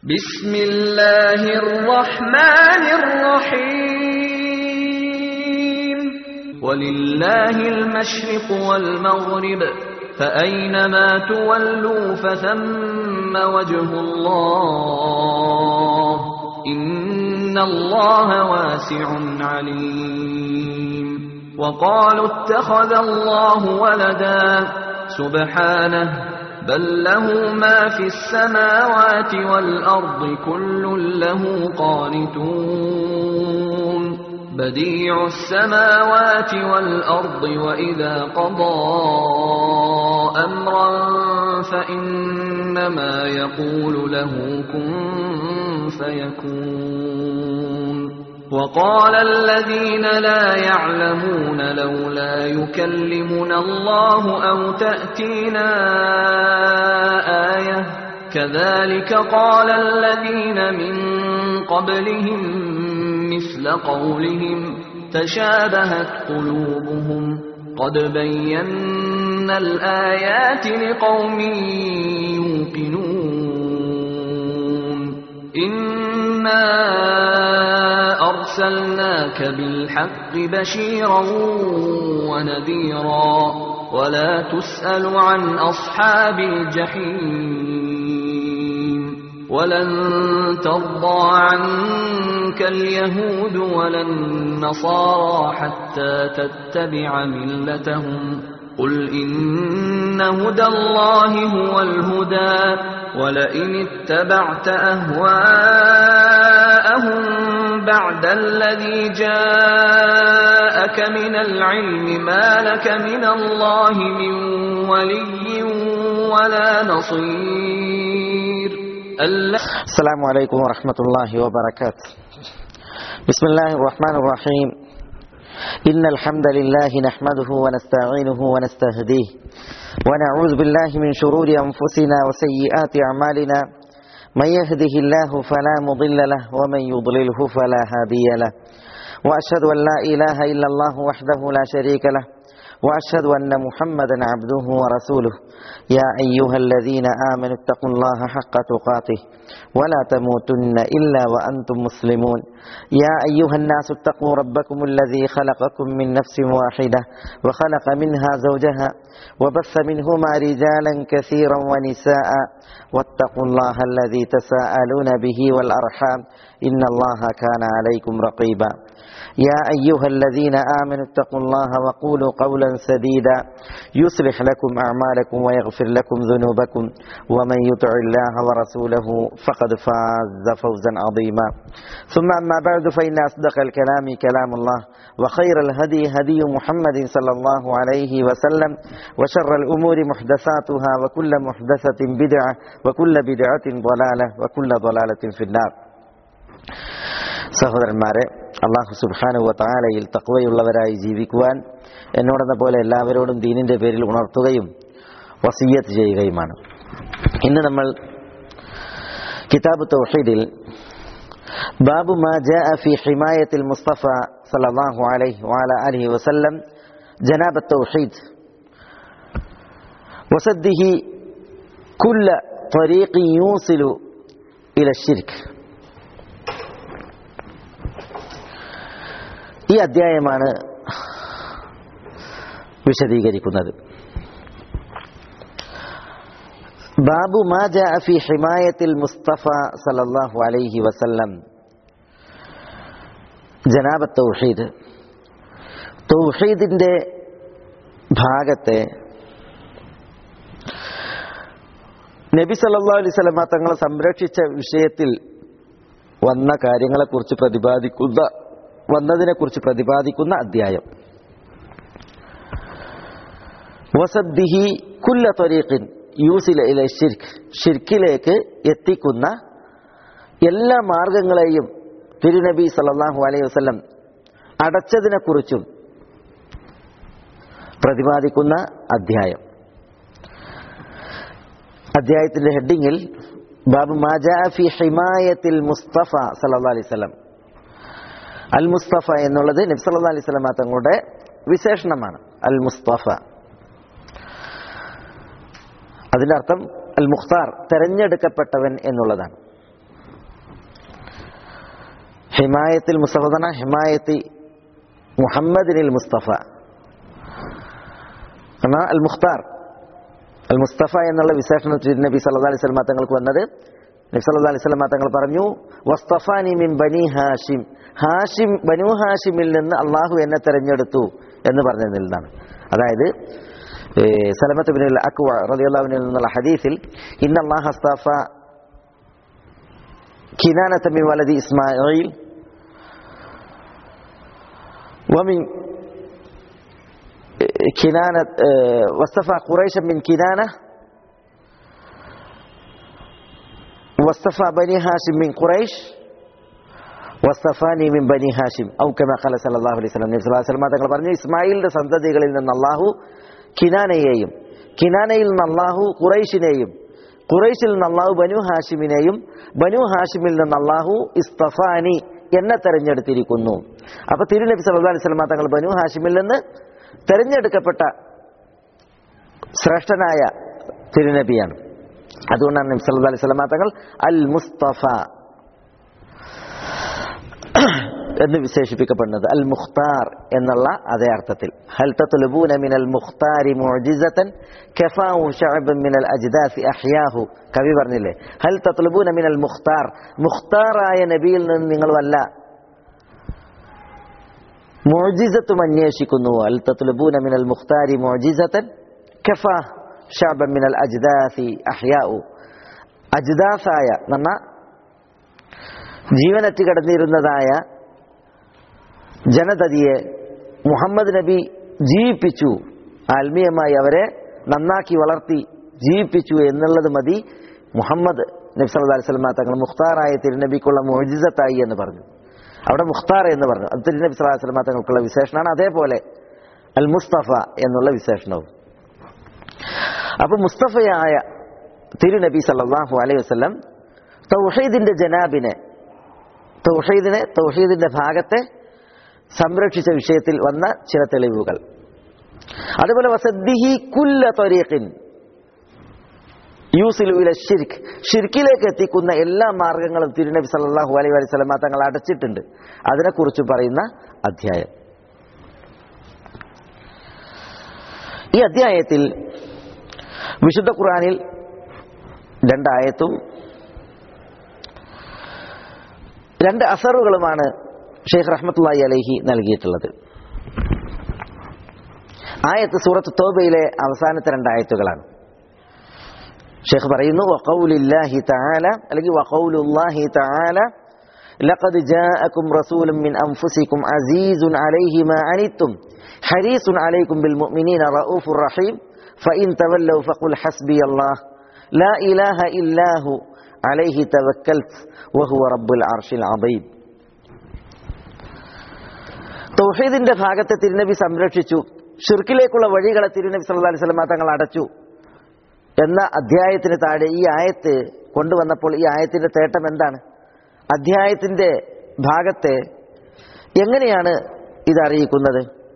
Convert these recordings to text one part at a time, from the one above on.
بسم الله الرحمن الرحيم ولله المشرق والمغرب فأينما تولوا فثم وجه الله إن الله واسع عليم وقالوا اتخذ الله ولدا سبحانه بل له ما في السماوات والأرض كل له قانتون بديع السماوات والأرض وإذا قضى أمرا فإنما يقول له كن فيكون وقال الذين لا يعلمون لولا يكلمنا الله أو تأتينا آية كذلك قال الذين من قبلهم مثل قولهم تشابهت قلوبهم قد بينا الآيات لقوم يوقنون إنا أرسلناك بالحق بشيرا ونذيرا ولا تسأل عن أصحاب الجحيم ولن ترضى عنك اليهود ولا النصارى حتى تتبع ملتهم قل إن هدى الله هو الهدى ولئن اتبعت أهواءهم بعد الذي جاءك من العلم ما لك من الله من ولي ولا نصير السلام عليكم ورحمة الله وبركاته بسم الله الرحمن الرحيم إن الحمد لله نحمده ونستعينه ونستهديه ونعوذ بالله من شرور أنفسنا وسيئات أعمالنا من يهده الله فلا مضل له ومن يضلله فلا هادي له وأشهد أن لا إله إلا الله وحده لا شريك له وأشهد أن محمدا عبده ورسوله يا أيها الذين آمنوا اتقوا الله حق تقاته ولا تموتن إلا وأنتم مسلمون يا أيها الناس اتقوا ربكم الذي خلقكم من نفس واحدة وخلق منها زوجها وبث منهما رجالا كثيرا ونساء واتقوا الله الذي تساءلون به والأرحام إن الله كان عليكم رقيبا يا أيها الذين آمنوا اتقوا الله وقولوا قولا سديدا يصلح لكم أعمالكم ويغفر لكم ذنوبكم ومن يطع الله ورسوله فقد فاز فوزا عظيما ثم أما بعد فإن أصدق الكلام كلام الله وخير الهدي هدي محمد صلى الله عليه وسلم وشر الأمور محدثاتها وكل محدثة بدعة وكل بدعة ضلالة وكل ضلالة في النار സഹോദരന്മാരെ അള്ളാഹു സുബാനുവ താലയിൽ തക്വയുള്ളവരായി ജീവിക്കുവാൻ എന്നോടെന്ന പോലെ എല്ലാവരോടും ദീനിന്റെ പേരിൽ ഉണർത്തുകയും വസീയത്ത് ചെയ്യുകയുമാണ് ഇന്ന് നമ്മൾ കിതാബ് തൗഹീദിൽ ബാബു മാ ജാഅ ഫി ഹിമായത്തിൽ മുസ്തഫ സല്ലല്ലാഹു അലൈഹി വഅല അലിഹി വസല്ലം ജനാബ التوحيد وسده كل طريق يوصل إلى الشرك ഈ അധ്യായമാണ് വിശദീകരിക്കുന്നത് ബാബു മാജ ഫി ഹിമായത്തിൽ മുസ്തഫ സലല്ലാഹു അലൈഹി വസല്ലം ജനാബ തൗഹീദ് തൗഹീദിന്റെ ഭാഗത്തെ നബി സല്ലാ അലൈഹി സ്വലമ തങ്ങളെ സംരക്ഷിച്ച വിഷയത്തിൽ വന്ന കാര്യങ്ങളെക്കുറിച്ച് പ്രതിപാദിക്കുന്ന വന്നതിനെ കുറിച്ച് പ്രതിപാദിക്കുന്ന അധ്യായം വസദ്ദിഹി കുല്ല ത്വരീഖിൻ യൂസില ഇല ഷിർക്ക് ഷിർക്കിലേക്ക് എത്തിക്കുന്ന എല്ലാ മാർഗങ്ങളെയും തിരുനബി സല്ലല്ലാഹു അലൈഹി വസല്ലം അടച്ചതിനെക്കുറിച്ചും പ്രതിപാദിക്കുന്ന അധ്യായം അധ്യായത്തിന്റെ ഹെഡിങ്ങിൽ ബാബു മാജാ ഫി ഹിമായത്തിൽ മുസ്തഫ സല്ലല്ലാഹു അലൈഹി വസല്ലം അൽ മുസ്തഫ എന്നുള്ളത് നബ്സല്ലാ അലൈഹി സ്വലമ തങ്ങളുടെ വിശേഷണമാണ് അൽ മുസ്തഫ അതിന്റെ അർത്ഥം അൽ മുഖ്താർ തെരഞ്ഞെടുക്കപ്പെട്ടവൻ എന്നുള്ളതാണ് ഹിമായത്തിൽ മുസ്തഫ എന്ന് പറഞ്ഞാൽ ഹിമായത്തി മുഹമ്മദിനിൽ മുസ്തഫ എന്നാൽ അൽ മുഖ്താർ അൽ മുസ്തഫ എന്നുള്ള വിശേഷണത്തിൽ നബി സല്ലാ അലൈഹി സ്വലമ തങ്ങൾക്ക് വന്നത് നബി സല്ലാ അലൈഹി സ്വലമ തങ്ങൾ പറഞ്ഞു വസ്തഫാനി മിൻ ബനി ഹാഷിം ഹാഷിം ബനു ഹാഷിമിൽ നിന്ന് അള്ളാഹു എന്നെ തെരഞ്ഞെടുത്തു എന്ന് പറഞ്ഞതിൽ നിന്നാണ് അതായത് സലമത്ത് ബിൻ അക്വ റളിയല്ലാഹുവിൽ നിന്നുള്ള ഹദീസിൽ ഇന്ന അല്ലാഹു അസ്തഫ കിനാനത മിൻ വലദി ഇസ്മാഈൽ ومن كنانة واصطفى قريشا من كنانة واصطفى بني هاشم من قريش വസ്തഫാനി മിൻ ബനി ഹാഷിം ഔ കമ ഖല സല്ലല്ലാഹു അലൈഹി വസല്ലം നബി സല്ലല്ലാഹു അലൈഹി വസല്ലം തങ്ങൾ പറഞ്ഞു ഇസ്മായിലിന്റെ സന്തതികളിൽ നിന്ന് അല്ലാഹു കിനാനയെയും കിനാനയിൽ നിന്ന് അല്ലാഹു ഖുറൈശിനെയും ഖുറൈശിൽ നിന്ന് അല്ലാഹു ബനു ഹാഷിമിനെയും ബനു ഹാഷിമിൽ നിന്ന് അല്ലാഹു ഇസ്തഫാനി എന്നെ തെരഞ്ഞെടുത്തിരിക്കുന്നു അപ്പൊ തിരുനബി സല്ലല്ലാഹു അലൈഹി വസല്ലം തങ്ങൾ ബനു ഹാഷിമിൽ നിന്ന് തെരഞ്ഞെടുക്കപ്പെട്ട ശ്രേഷ്ഠനായ തിരുനബിയാണ് അതുകൊണ്ടാണ് നബി സല്ലല്ലാഹു അലൈഹി വസല്ലം തങ്ങൾ അൽ മുസ്തഫ എന്ന് വിശേഷിപ്പിക്കപ്പെടുന്നത് അൽ മുഖ്താർ എന്നുള്ള അതേ അർത്ഥത്തിൽ ഹൽ തത്ലബൂന മിനൽ മുഖ്താരി മുഅ്ജിസതൻ കഫാഉ ശഅബൻ മിനൽ അജ്ദാസി അഹ്യാഹു കവി പറഞ്ഞില്ലേ ഹൽ തത്ലബൂന മിനൽ മുഖ്താർ മുഖ്താറായ നബിയിൽ നിന്ന് നിങ്ങൾ വല്ല മുഅ്ജിസത്തും അന്വേഷിക്കുന്നു അൽ തത്ലബൂന മിനൽ മുഖ്താരി മുഅ്ജിസതൻ കഫാ ശഅബൻ മിനൽ അജ്ദാസി അഹ്യാഉ അജ്ദാസായ എന്ന ജീവനറ്റ് കിടന്നിരുന്നതായ ജനതതിയെ മുഹമ്മദ് നബി ജീവിപ്പിച്ചു ആത്മീയമായി അവരെ നന്നാക്കി വളർത്തി ജീവിപ്പിച്ചു എന്നുള്ളത് മതി മുഹമ്മദ് നബി സല്ലല്ലാഹു അലൈഹി വസല്ലം തങ്ങൾ മുഖ്താറായ തിരുനബിക്കുള്ള മോജിസത്തായി എന്ന് പറഞ്ഞു അവിടെ മുഖ്താർ എന്ന് പറഞ്ഞു അത് തിരുനബി സല്ലല്ലാഹു അലൈഹി വസല്ലം തങ്ങൾക്കുള്ള വിശേഷണമാണ് അതേപോലെ അൽ മുസ്തഫ എന്നുള്ള വിശേഷണവും അപ്പൊ മുസ്തഫയായ തിരുനബി സല്ലല്ലാഹു അലൈഹി വസല്ലം തൗഹീദിന്റെ ജനാബിനെ തൗഹീദിനെ തൗഹീദിന്റെ ഭാഗത്തെ സംരക്ഷിച്ച വിഷയത്തിൽ വന്ന ചില തെളിവുകൾ അതുപോലെ വസദ്ദിഹി കുല്ല ത്വരീഖിൻ യൂസിലു ഇല ഷിർക്ക് ഷിർക്കിലേക്ക് എത്തിക്കുന്ന എല്ലാ മാർഗങ്ങളും തിരുനബി സല്ലല്ലാഹു അലൈഹി വസല്ലമ തങ്ങൾ അടച്ചിട്ടുണ്ട് അതിനെക്കുറിച്ച് പറയുന്ന അധ്യായം ഈ അധ്യായത്തിൽ വിശുദ്ധ ഖുർആനിൽ രണ്ടായത്തും രണ്ട് അസറുകളുമാണ് ഷെയ്ഖ് റഹ്മത്തുള്ളി അലൈഹി നൽകിയിട്ടുള്ളത് ആയത്ത് സൂറത്ത് തോബയിലെ അവസാനത്തെ രണ്ടായത്തുകളാണ് ഷെയ്ഖ് പറയുന്നു വഖൗലില്ലാഹി തആല അല്ലെങ്കിൽ വഖൗലുല്ലാഹി തആല لقد جاءكم رسول من أنفسكم عزيز عليه ما عنتم حريص عليكم بالمؤمنين رؤوف رحيم فإن تولوا فقل حسبي الله لا إله إلا هو عليه توكلت وهو رب العرش العظيم തൗഹീദിന്റെ ഭാഗത്തെ തിരുനബി സംരക്ഷിച്ചു ഷിർക്കിലേക്കുള്ള വഴികളെ തിരുനബി സല്ലല്ലാഹു അലൈഹി വസല്ലം തങ്ങൾ അടച്ചു എന്ന അധ്യായത്തിന് താഴെ ഈ ആയത്ത് കൊണ്ടുവന്നപ്പോൾ ഈ ആയത്തിന്റെ തേട്ടം എന്താണ് അധ്യായത്തിന്റെ ഭാഗത്തെ എങ്ങനെയാണ് ഇത് അറിയിക്കുന്നത്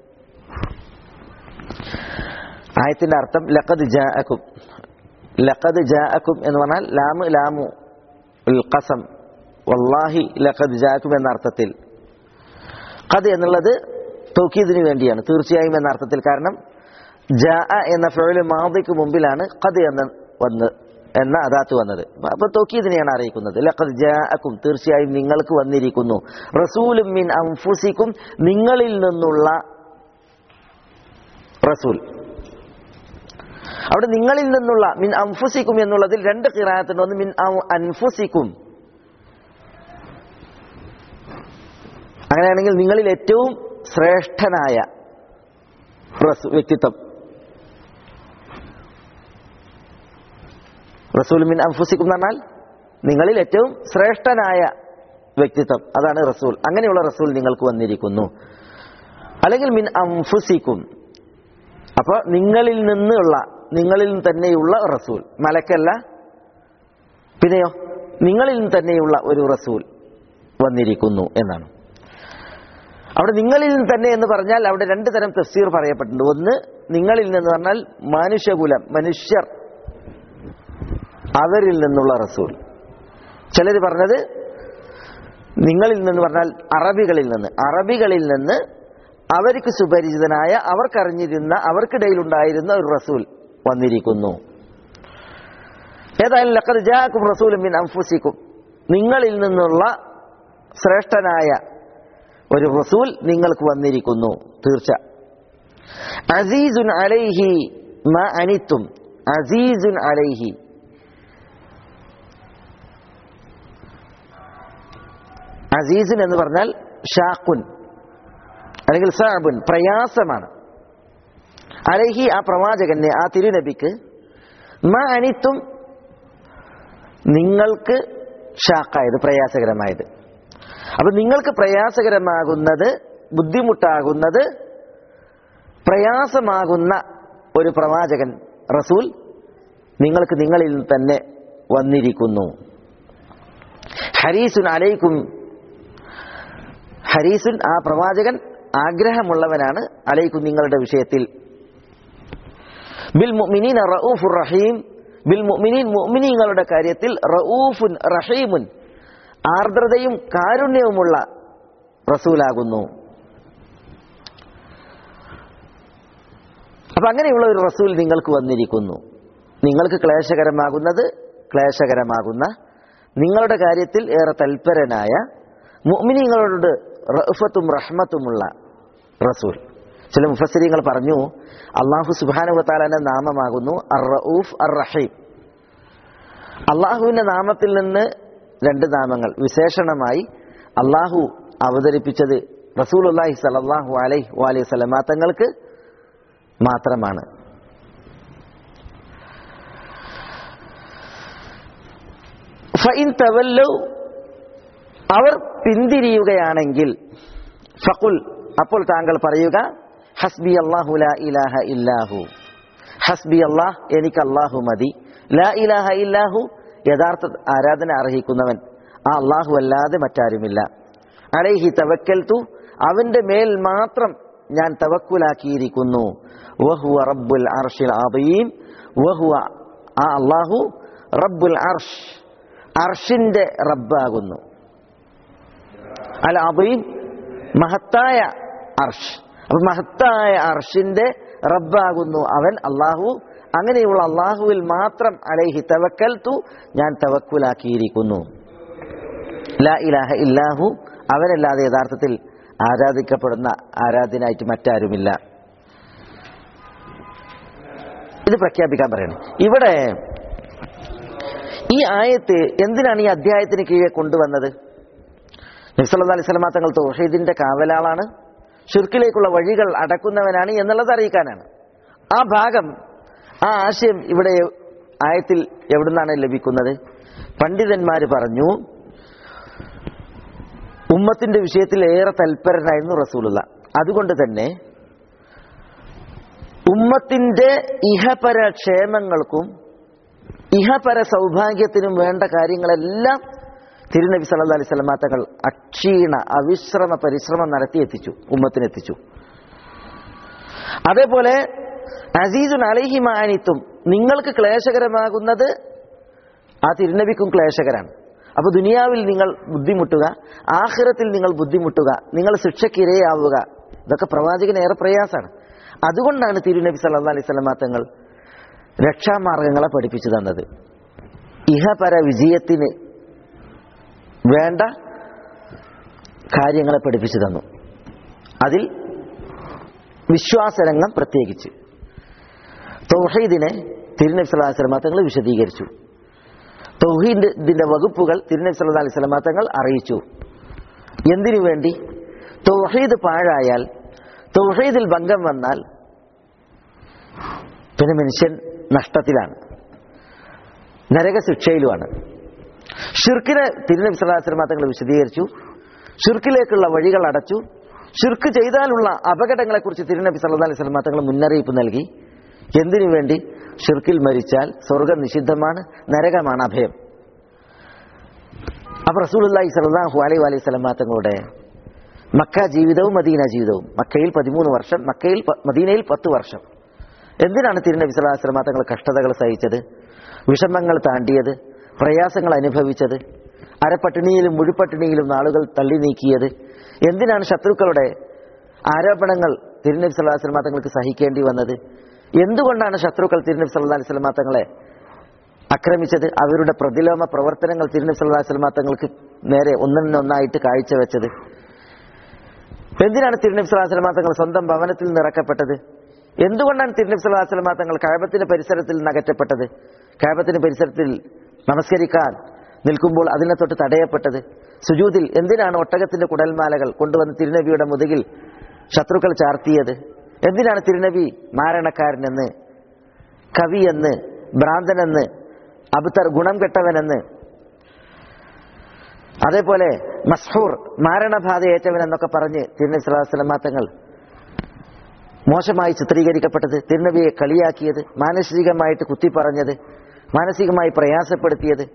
ആയത്തിന്റെ അർത്ഥം ലഖദ് ജാഅക്കും ലഖദ് ജാഅക്കും എന്ന് പറഞ്ഞാൽ ലാമു ലാമു ഉൽ ഖസം വല്ലാഹി ലഖദ് ജാഅക്കും എന്ന അർത്ഥത്തിൽ ഖദ് എന്നുള്ളത് തൗക്കീദിന് വേണ്ടിയാണ് തീർച്ചയായും എന്ന അർത്ഥത്തിൽ കാരണം ജാ എന്ന ഫെയില് മാദിക്ക് മുമ്പിലാണ് ഖദ് എന്ന വന്ന് എന്ന അദാത്ത് വന്നത് അപ്പൊ തൗക്കീദിനെയാണ് അറിയിക്കുന്നത് ലഖദ് ജാഅക്കും തീർച്ചയായും നിങ്ങൾക്ക് വന്നിരിക്കുന്നു റസൂലും മിൻ അൻഫുസിക്കും നിങ്ങളിൽ നിന്നുള്ള റസൂൽ അവിടെ നിങ്ങളിൽ നിന്നുള്ള മിൻ അൻഫുസിക്കും എന്നുള്ളതിൽ രണ്ട് കിറാത്തുണ്ട് ഒന്ന് മിൻ അൻഫുസിക്കും അങ്ങനെയാണെങ്കിൽ നിങ്ങളിൽ ഏറ്റവും ശ്രേഷ്ഠനായ റസൂ വ്യക്തിത്വം റസൂൽ മിൻ അൻഫുസിക്കും എന്ന് പറഞ്ഞാൽ നിങ്ങളിൽ ഏറ്റവും ശ്രേഷ്ഠനായ വ്യക്തിത്വം അതാണ് റസൂൽ അങ്ങനെയുള്ള റസൂൽ നിങ്ങൾക്ക് വന്നിരിക്കുന്നു അല്ലെങ്കിൽ മിൻ അംഫുസിക്കും അപ്പോൾ നിങ്ങളിൽ നിന്നുള്ള നിങ്ങളിൽ തന്നെയുള്ള റസൂൽ മലക്കല്ല പിന്നെയോ നിങ്ങളിൽ തന്നെയുള്ള ഒരു റസൂൽ വന്നിരിക്കുന്നു എന്നാണ് അവിടെ നിങ്ങളിൽ നിന്ന് തന്നെ എന്ന് പറഞ്ഞാൽ അവിടെ രണ്ട് തരം തഫ്സീർ പറയപ്പെട്ടിട്ടുണ്ട് ഒന്ന് നിങ്ങളിൽ നിന്ന് പറഞ്ഞാൽ മനുഷ്യകുലം മനുഷ്യർ അവരിൽ നിന്നുള്ള റസൂൽ ചിലർ പറഞ്ഞത് നിങ്ങളിൽ നിന്ന് പറഞ്ഞാൽ അറബികളിൽ നിന്ന് അറബികളിൽ നിന്ന് അവർക്ക് സുപരിചിതനായ അവർക്കറിഞ്ഞിരുന്ന അവർക്കിടയിലുണ്ടായിരുന്ന ഒരു റസൂൽ വന്നിരിക്കുന്നു ഏതായാലും ലക്കത് ജാക്കും റസൂലും മിൻ അംഫുസിക്കും നിങ്ങളിൽ നിന്നുള്ള ശ്രേഷ്ഠനായ ഒരു റസൂൽ നിങ്ങൾക്ക് വന്നിരിക്കുന്നു തീർച്ച അസീസുൻ അലൈഹി മ അനിത്തും അസീസുൻ അലൈഹി അസീസുൻ എന്ന് പറഞ്ഞാൽ ഷാഖുൻ അല്ലെങ്കിൽ സാബുൻ പ്രയാസമാണ് അലൈഹി ആ പ്രവാചകന് ആ തിരുനബിക്ക് മ അനിത്തും നിങ്ങൾക്ക് ഷാക്കായത് പ്രയാസകരമായത് അപ്പൊ നിങ്ങൾക്ക് പ്രയാസകരമാകുന്നത് ബുദ്ധിമുട്ടാകുന്നത് പ്രയാസമാകുന്ന ഒരു പ്രവാചകൻ റസൂൽ നിങ്ങൾക്ക് നിങ്ങളിൽ തന്നെ വന്നിരിക്കുന്നു ഹരീസുൻ അലൈക്കും ഹരീസുൻ ആ പ്രവാചകൻ ആഗ്രഹമുള്ളവനാണ് അലൈക്കും നിങ്ങളുടെ വിഷയത്തിൽ ബിൽ മുഅ്മിനീന റഊഫുർ റഹീം ബിൽ മുഅ്മിനീൻ മുഅ്മിനീങ്ങളുടെ കാര്യത്തിൽ റഊഫുൻ റഹീമുൻ ആർദ്രതയും കാരുണ്യവുമുള്ള റസൂലാകുന്നു അപ്പൊ അങ്ങനെയുള്ള ഒരു റസൂൽ നിങ്ങൾക്ക് വന്നിരിക്കുന്നു നിങ്ങൾക്ക് ക്ലേശകരമാകുന്നത് ക്ലേശകരമാകുന്ന നിങ്ങളുടെ കാര്യത്തിൽ ഏറെ തൽപരനായ മുഅ്മിനീങ്ങളോട് റഫത്തും റഹ്മത്തുമുള്ള റസൂൽ ചില മുഫസ്സിരിങ്ങൾ പറഞ്ഞു അള്ളാഹു സുബാനുവത്താലാന്റെ നാമമാകുന്നു അർ റഊഫ് അർ റഹീം അള്ളാഹുവിന്റെ നാമത്തിൽ നിന്ന് രണ്ട് നാമങ്ങൾ വിശേഷണമായി അള്ളാഹു അവതരിപ്പിച്ചത് റസൂൽ അള്ളാഹി സലല്ലാഹു അലൈഹി വാലൈഹി സ്വലമാ തങ്ങൾക്ക് മാത്രമാണ് ഫഇൻ തവല്ലൗ അവർ പിന്തിരിയുകയാണെങ്കിൽ ഫഖുൽ അപ്പോൾ താങ്കൾ പറയുക ഹസ്ബി അള്ളാഹു ലാ ഇലാഹ ഇല്ലാഹു ഹസ്ബി അള്ളാഹ് എനിക്ക് അള്ളാഹു മതി ലാ ഇലാഹ ഇല്ലാഹു യഥാർത്ഥ ആരാധന അർഹിക്കുന്നവൻ ആ അള്ളാഹു അല്ലാതെ മറ്റാരുമില്ല അലൈഹി തവക്കൽത്തു അവന്റെ മേൽ മാത്രം ഞാൻ തവക്കുലാക്കിയിരിക്കുന്നു വഹുവ റബ്ബുൽ അർഷിൽ അദീം വഹുവ ആ അള്ളാഹു റബ്ബുൽ അർഷ് അർഷിന്റെ റബ്ബാകുന്നു അൽ അദീം മഹത്തായ അർഷ് അപ്പൊ മഹത്തായ അർഷിന്റെ റബ്ബാകുന്നു അവൻ അള്ളാഹു അങ്ങനെയുള്ള അള്ളാഹുവിൽ മാത്രം അലൈഹി തവക്കൽത്തു ഞാൻ തവക്കുലാക്കിയിരിക്കുന്നു ലാ ഇലാഹ ഇല്ലാഹു അവനല്ലാതെ യഥാർത്ഥത്തിൽ ആരാധിക്കപ്പെടുന്ന ആരാധനായിട്ട് മറ്റാരുമില്ല ഇത് പ്രഖ്യാപിക്കാൻ പറയണം ഇവിടെ ഈ ആയത്ത് എന്തിനാണ് ഈ അധ്യായത്തിന് കീഴെ കൊണ്ടുവന്നത് നബ്സല്ലാ അലൈഹി സ്വലമാ തങ്ങൾ തൗഹീദിന്റെ കാവലാളാണ് ഷിർക്കിലേക്കുള്ള വഴികൾ അടക്കുന്നവനാണ് എന്നുള്ളത് അറിയിക്കാനാണ് ആ ഭാഗം ആ ആശയം ഇവിടെ ആയത്തിൽ എവിടുന്നാണ് ലഭിക്കുന്നത് പണ്ഡിതന്മാര് പറഞ്ഞു ഉമ്മത്തിന്റെ വിഷയത്തിൽ ഏറെ തൽപരനായിരുന്നു റസൂലുള്ള അതുകൊണ്ട് തന്നെ ഉമ്മത്തിന്റെ ഇഹപര ക്ഷേമങ്ങൾക്കും ഇഹപര സൗഭാഗ്യത്തിനും വേണ്ട കാര്യങ്ങളെല്ലാം തിരുനബി സല്ലാ അലൈഹി സ്വലമാ തങ്ങൾ അക്ഷീണ അവിശ്രമ പരിശ്രമം നടത്തി എത്തിച്ചു ഉമ്മത്തിനെത്തിച്ചു അതേപോലെ അസീസുൻ അലൈഹി മാനിത്തും നിങ്ങൾക്ക് ക്ലേശകരമാകുന്നത് ആ തിരുനബിക്കും ക്ലേശകരാണ് അപ്പൊ ദുനിയാവിൽ നിങ്ങൾ ബുദ്ധിമുട്ടുക ആഖിറത്തിൽ നിങ്ങൾ ബുദ്ധിമുട്ടുക നിങ്ങൾ ശിക്ഷയ്ക്ക് ഇരയാവുക ഇതൊക്കെ പ്രവാചകന് ഏറെ പ്രയാസമാണ് അതുകൊണ്ടാണ് തിരുനബി സല്ലാ അലൈഹി സ്വലമാ തങ്ങൾ രക്ഷാമാർഗങ്ങളെ പഠിപ്പിച്ചു തന്നത് ഇഹപര വിജയത്തിന് വേണ്ട കാര്യങ്ങളെ പഠിപ്പിച്ചു തന്നു അതിൽ വിശ്വാസരംഗം പ്രത്യേകിച്ച് തൗഹീദിനെ തിരുനബി സല്ലല്ലാഹു അലൈഹി വസല്ലം തങ്ങൾ വിശദീകരിച്ചു തൗഹീദിന്റെ വകുപ്പുകൾ തിരുനബി സല്ലല്ലാഹു അലൈഹി വസല്ലം തങ്ങൾ അറിയിച്ചു എന്തിനു വേണ്ടി തൗഹീദ് പാഴായാൽ തൗഹീദിൽ ഭംഗം വന്നാൽ പിന്നെ മനുഷ്യൻ നഷ്ടത്തിലാണ് നരകശിക്ഷയിലുമാണ് ഷിർക്കിനെ തിരുനബി സല്ലല്ലാഹു അലൈഹി വസല്ലം തങ്ങൾ വിശദീകരിച്ചു ഷിർക്കിലേക്കുള്ള വഴികൾ അടച്ചു ഷിർക്ക് ചെയ്താലുള്ള അപകടങ്ങളെക്കുറിച്ച് തിരുനബി സല്ലല്ലാഹു അലൈഹി വസല്ലം തങ്ങൾ മുന്നറിയിപ്പ് നൽകി എന്തിനു വേണ്ടി ഷിർക്കിൽ മരിച്ചാൽ സ്വർഗം നിഷിദ്ധമാണ് നരകമാണ് അഭയം അപ്പൊ റസൂലുള്ളാഹി സ്വല്ലല്ലാഹു അലൈഹി വലൈഹി സ്വലമ തങ്ങളുടെ മക്ക ജീവിതവും മദീന ജീവിതവും മക്കയിൽ പതിമൂന്ന് വർഷം മക്കയിൽ പ- മദീനയിൽ പത്ത് വർഷം എന്തിനാണ് തിരുനബി സല്ലല്ലാഹു അലൈഹി വസല്ലമ തങ്ങൾ കഷ്ടതകൾ സഹിച്ചത് വിഷമങ്ങൾ താണ്ടിയത് പ്രയാസങ്ങൾ അനുഭവിച്ചത് അരപ്പട്ടിണിയിലും മുഴുപട്ടിണിയിലും നാളുകൾ തള്ളി നീക്കിയത് എന്തിനാണ് ശത്രുക്കളുടെ ആരോപണങ്ങൾ തിരുനബി സല്ലല്ലാഹു അലൈഹി വസല്ലം തങ്ങൾക്ക് സഹിക്കേണ്ടി വന്നത് എന്തുകൊണ്ടാണ് ശത്രുക്കൾ തിരുനബി സല്ലല്ലാഹു അലൈഹി വസല്ലം തങ്ങളെ ആക്രമിച്ചത് അവരുടെ പ്രതിലോമ പ്രവർത്തനങ്ങൾ തിരുനബി സല്ലല്ലാഹു അലൈഹി വസല്ലം തങ്ങൾക്ക് നേരെ ഒന്നിനൊന്നായിട്ട് കാഴ്ചവെച്ചത് എന്തിനാണ് തിരുനബി സല്ലല്ലാഹു അലൈഹി വസല്ലം തങ്ങൾ സ്വന്തം ഭവനത്തിൽ നിന്ന് ഇറക്കപ്പെട്ടത് എന്തുകൊണ്ടാണ് തിരുനബി സല്ലല്ലാഹു അലൈഹി വസല്ലം തങ്ങൾ കഴബത്തിന്റെ പരിസരത്തിൽ നിന്ന് അകറ്റപ്പെട്ടത് കഴബത്തിന്റെ പരിസരത്തിൽ നമസ്കരിക്കാൻ നിൽക്കുമ്പോൾ അതിനെ തൊട്ട് തടയപ്പെട്ടത് സുജൂദിൽ എന്തിനാണ് ഒട്ടകത്തിന്റെ കുടൽമാലകൾ കൊണ്ടുവന്ന് തിരുനബിയുടെ മുതുകിൽ ശത്രുക്കൾ ചാർത്തിയത് എന്തിനാണ് തിരുനബി മാരണക്കാരനെന്ന് കവിയെന്ന് ഭ്രാന്തനെന്ന് അബുത്തർ ഗുണം കെട്ടവനെന്ന് അതേപോലെ മസ്ഹൂർ മാരണബാധയേറ്റവൻ എന്നൊക്കെ പറഞ്ഞ് തിരുനബി സ്വല്ലല്ലാഹു അലൈഹി വസല്ലം തങ്ങൾ മോശമായി ചിത്രീകരിക്കപ്പെട്ടത് തിരുനബിയെ കളിയാക്കിയത് മാനസികമായിട്ട് കുത്തിപ്പറഞ്ഞത് മാനസികമായി പ്രയാസപ്പെടുത്തിയത്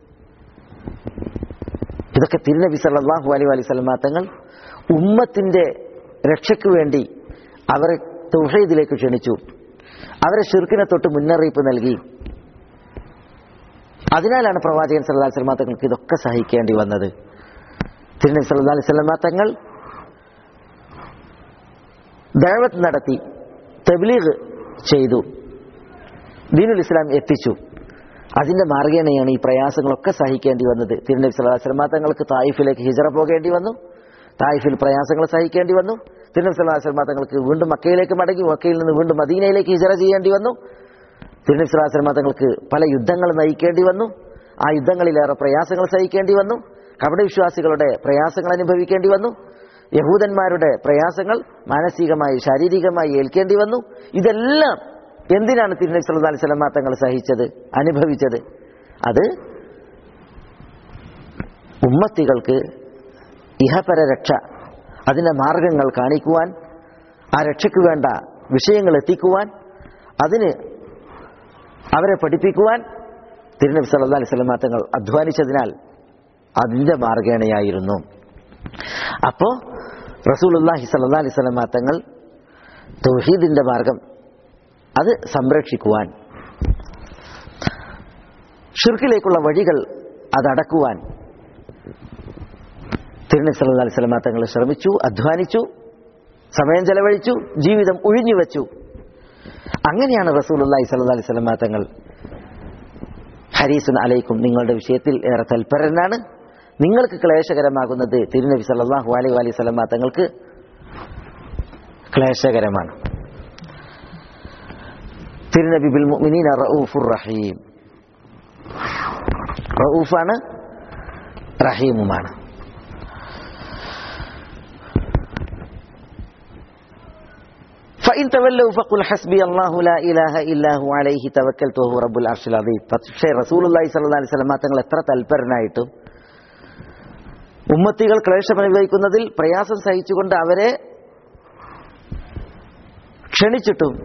ഇതൊക്കെ തിരുനബി സല്ലല്ലാഹു അലൈഹി വസല്ലം തങ്ങൾ ഉമ്മത്തിന്റെ രക്ഷയ്ക്ക് വേണ്ടി അവരെ തൗഹീദിലേക്ക് ക്ഷണിച്ചു അവരെ ഷിർക്കിനെ തൊട്ട് മുന്നറിയിപ്പ് നൽകി അതിനാലാണ് പ്രവാചകൻ സല്ലല്ലാഹു അലൈഹി വസല്ലം തങ്ങൾക്ക് ഇതൊക്കെ സഹിക്കേണ്ടി വന്നത് തിരുനബി സല്ലല്ലാഹു അലൈഹി വസല്ലം തങ്ങൾ ദഅവത്ത് നടത്തി തബ്ലീഗ് ചെയ്തു ദീനുൽ ഇസ്ലാം എത്തിച്ചു അതിന്റെ മാർഗേണയാണ് ഈ പ്രയാസങ്ങളൊക്കെ സഹിക്കേണ്ടി വന്നത് തിരുനബി സല്ലല്ലാഹു അലൈഹി വസല്ലം തങ്ങൾക്ക് തായിഫിലേക്ക് ഹിജറ പോകേണ്ടി വന്നു തായിഫിൽ പ്രയാസങ്ങൾ സഹിക്കേണ്ടി വന്നു തിരുനബി സല്ലല്ലാഹു അലൈഹി വസല്ലം തങ്ങൾക്ക് വീണ്ടും മക്കയിലേക്ക് മടങ്ങി മക്കയിൽ നിന്ന് വീണ്ടും മദീനയിലേക്ക് ഹിജറ ചെയ്യേണ്ടി വന്നു തിരുനബി സല്ലല്ലാഹു അലൈഹി വസല്ലം തങ്ങൾക്ക് പല യുദ്ധങ്ങൾ നയിക്കേണ്ടി വന്നു ആ യുദ്ധങ്ങളിലേറെ പ്രയാസങ്ങൾ സഹിക്കേണ്ടി വന്നു കപടവിശ്വാസികളുടെ പ്രയാസങ്ങൾ അനുഭവിക്കേണ്ടി വന്നു യഹൂദന്മാരുടെ പ്രയാസങ്ങൾ മാനസികമായി ശാരീരികമായി ഏൽക്കേണ്ടി വന്നു ഇതെല്ലാം എന്തിനാണ് തിരുനബി സല്ലല്ലാഹു അലൈഹി വസല്ലം തങ്ങൾ സഹിച്ചത് അനുഭവിച്ചത് അത് ഉമ്മത്തികൾക്ക് ഇഹപര രക്ഷ അതിൻ്റെ മാർഗങ്ങൾ കാണിക്കുവാൻ ആ രക്ഷയ്ക്ക് വേണ്ട വിഷയങ്ങൾ എത്തിക്കുവാൻ അതിന് അവരെ പഠിപ്പിക്കുവാൻ തിരുനബി സല്ലല്ലാഹു അലൈഹി വസല്ലം തങ്ങൾ അധ്വാനിച്ചതിനാൽ അതിൻ്റെ മാർഗേണയായിരുന്നു അപ്പോൾ റസൂലുള്ളാഹി സല്ലല്ലാഹു അലൈഹി വസല്ലം തങ്ങൾ തൗഹീദിന്റെ മാർഗം അത് സംരക്ഷിക്കുവാൻ ഷിർക്കിലേക്കുള്ള വഴികൾ അതടക്കുവാൻ തിരുനബി സല്ലല്ലാഹു അലൈഹി വസല്ലം തങ്ങൾ ശ്രമിച്ചു അധ്വാനിച്ചു സമയം ചെലവഴിച്ചു ജീവിതം ഒഴിഞ്ഞു വെച്ചു അങ്ങനെയാണ് റസൂലുള്ളാഹി സ്വല്ലല്ലാഹി അലൈഹി വസല്ലം തങ്ങൾ ഹരീസുൻ അലൈക്കും നിങ്ങളുടെ വിഷയത്തിൽ ഏറെ തൽപരനാണ് നിങ്ങൾക്ക് ക്ലേശകരമാകുന്നത് തിരുനബി സല്ലല്ലാഹു അലൈഹി അലൈഹി വസല്ലം തങ്ങൾക്ക് ക്ലേശകരമാണ് തിരുനബി ബിൽ മുഅ്മിനീന റഊഫുർ റഹീം റഊഫാണ് റഹീമുമാണ് فإن تولوا فقل حسبي الله لا إله إلا هو عليه توكلت وهو رب العرش العظيم പക്ഷേ റസൂലുള്ളാഹി സ്വല്ലല്ലാഹി അലൈഹി വസല്ലം തങ്ങൾ എത്ര തൽപരനായിട്ടും ഉമ്മത്തികൾ ക്ലേശം അനുഭവിക്കുന്നതിൽ പ്രയാസം സഹിച്ചുകൊണ്ട് അവരെ ക്ഷണിച്ചിട്ടും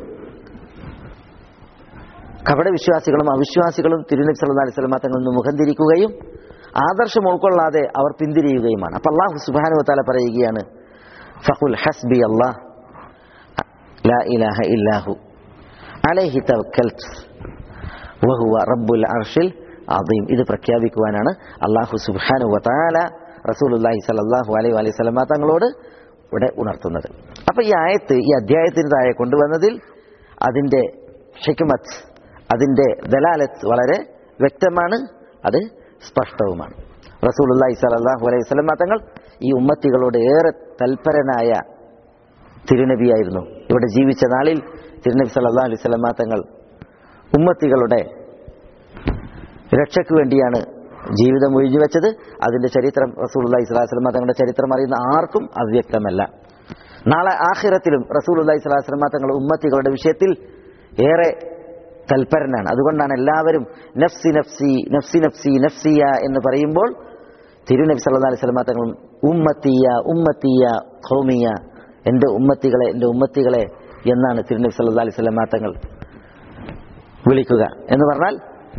കപടവിശ്വാസികളും അവിശ്വാസികളും തിരുനബി സല്ലല്ലാഹി അലൈഹി വസല്ലം തങ്ങളിൽ നിന്ന് മുഖം തിരിക്കുകയും ആദർശം ഉൾക്കൊള്ളാതെ അവർ പിന്തിരിയുകയുമാണ് അപ്പോൾ അള്ളാഹു സുബ്ഹാനഹു വതആല പറയുകയാണ് ഫഖുൽ ഹസ്ബി അല്ലാഹ് لا إله إلا هو عليه توكلت وهو رب العرش العظيم ഇത് പ്രഖ്യാപിക്കുവാനാണ് അള്ളാഹു സുബ്ഹാനു വതാല റസൂലുള്ളാഹി സ്വല്ലല്ലാഹു അലൈഹി വസല്ലം വസല്ലമ തങ്ങളോട് ഇവിടെ ഉണർത്തുന്നത് അപ്പോൾ ഈ ആയത്ത് ഈ അധ്യായത്തിന് താഴെ കൊണ്ടുവന്നതിൽ അതിൻ്റെ ഹിക്മത്ത് അതിൻ്റെ ദലാലത്ത് വളരെ വ്യക്തമാണ് അത് സ്പഷ്ടവുമാണ് റസൂലുള്ളാഹി സ്വല്ലല്ലാഹു അലൈഹി വസല്ലമ തങ്ങൾ ഈ ഉമ്മത്തികളോട് ഏറെ തൽപരനായ തിരുനബിയായിരുന്നു ഇവിടെ ജീവിച്ച നാളിൽ തിരുനബി സല്ലല്ലാഹു അലൈഹി വസല്ലമ തങ്ങൾ ഉമ്മത്തികളുടെ രക്ഷയ്ക്ക് വേണ്ടിയാണ് ജീവിതം ഒഴിഞ്ഞു വെച്ചത് അതിന്റെ ചരിത്രം റസൂലുള്ളാഹി സ്വല്ലല്ലാഹു അലൈഹി വസല്ലമ തങ്ങളുടെ ചരിത്രം അറിയുന്ന ആർക്കും അവ്യക്തമല്ല നാളെ ആഖിറത്തിലും റസൂലുള്ളാഹി സ്വല്ലല്ലാഹു അലൈഹി വസല്ലമ തങ്ങൾ ഉമ്മത്തികളുടെ വിഷയത്തിൽ ഏറെ തൽപരനാണ് അതുകൊണ്ടാണ് എല്ലാവരും നഫ്സി നഫ്സി നഫ്സി നഫ്സി നഫ്സിയ എന്ന് പറയുമ്പോൾ തിരുനബി സല്ലല്ലാഹു അലൈഹി വസല്ലമ തങ്ങൾ ഉമ്മത്തിയ ഉമ്മത്തിയ ഖൗമിയ എൻ്റെ ഉമ്മത്തികളെ എൻ്റെ ഉമ്മത്തികളെ എന്നാണ് തിരുനബി സല്ലല്ലാഹു അലൈഹി വസല്ലമ തങ്ങൾ വിളിക്കുക എന്ന് പറഞ്ഞാൽ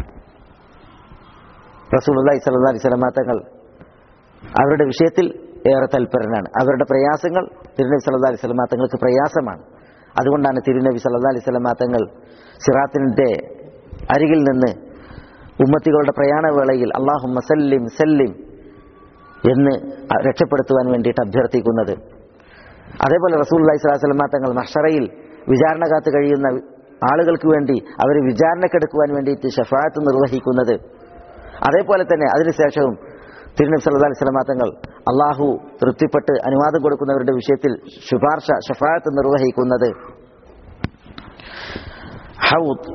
റസൂലുള്ളാഹി സ്വല്ലല്ലാഹു അലൈഹി വസല്ലമ തങ്ങൾ അവരുടെ വിഷയത്തിൽ ഏറെ തൽപരനാണ് അവരുടെ പ്രയാസങ്ങൾ തിരുനബി സല്ലല്ലാഹു അലൈഹി വസല്ലമ തങ്ങൾക്ക് പ്രയാസമാണ് അതുകൊണ്ടാണ് തിരുനബി സല്ലല്ലാഹു അലൈഹി വസല്ലമ തങ്ങൾ സിറാത്തിൻ്റെ അരികിൽ നിന്ന് ഉമ്മത്തികളുടെ പ്രയാണവേളയിൽ അള്ളാഹുമ്മ സല്ലിം സല്ലിം എന്ന് രക്ഷപ്പെടുത്തുവാൻ വേണ്ടിയിട്ട് അഭ്യർത്ഥിക്കുന്നത് അതേപോലെ റസൂൽ അലൈഹി സ്വലാസ്ലമ തങ്ങൾ മഷറയിൽ വിചാരണ കാത്ത് കഴിയുന്ന ആളുകൾക്ക് വേണ്ടി അവർ വിചാരണക്കെടുക്കുവാൻ വേണ്ടിയിട്ട് ഷഫാത്ത് നിർവഹിക്കുന്നത് അതേപോലെ തന്നെ അതിനുശേഷവും തിരുനബി സല്ലല്ലാഹു അലൈഹി വസല്ലമ തങ്ങൾ അള്ളാഹു തൃപ്തിപ്പെട്ട് അനുവാദം കൊടുക്കുന്നവരുടെ വിഷയത്തിൽ ശുപാർശ ഷഫാത്ത് നിർവഹിക്കുന്നത് ഹൗദ്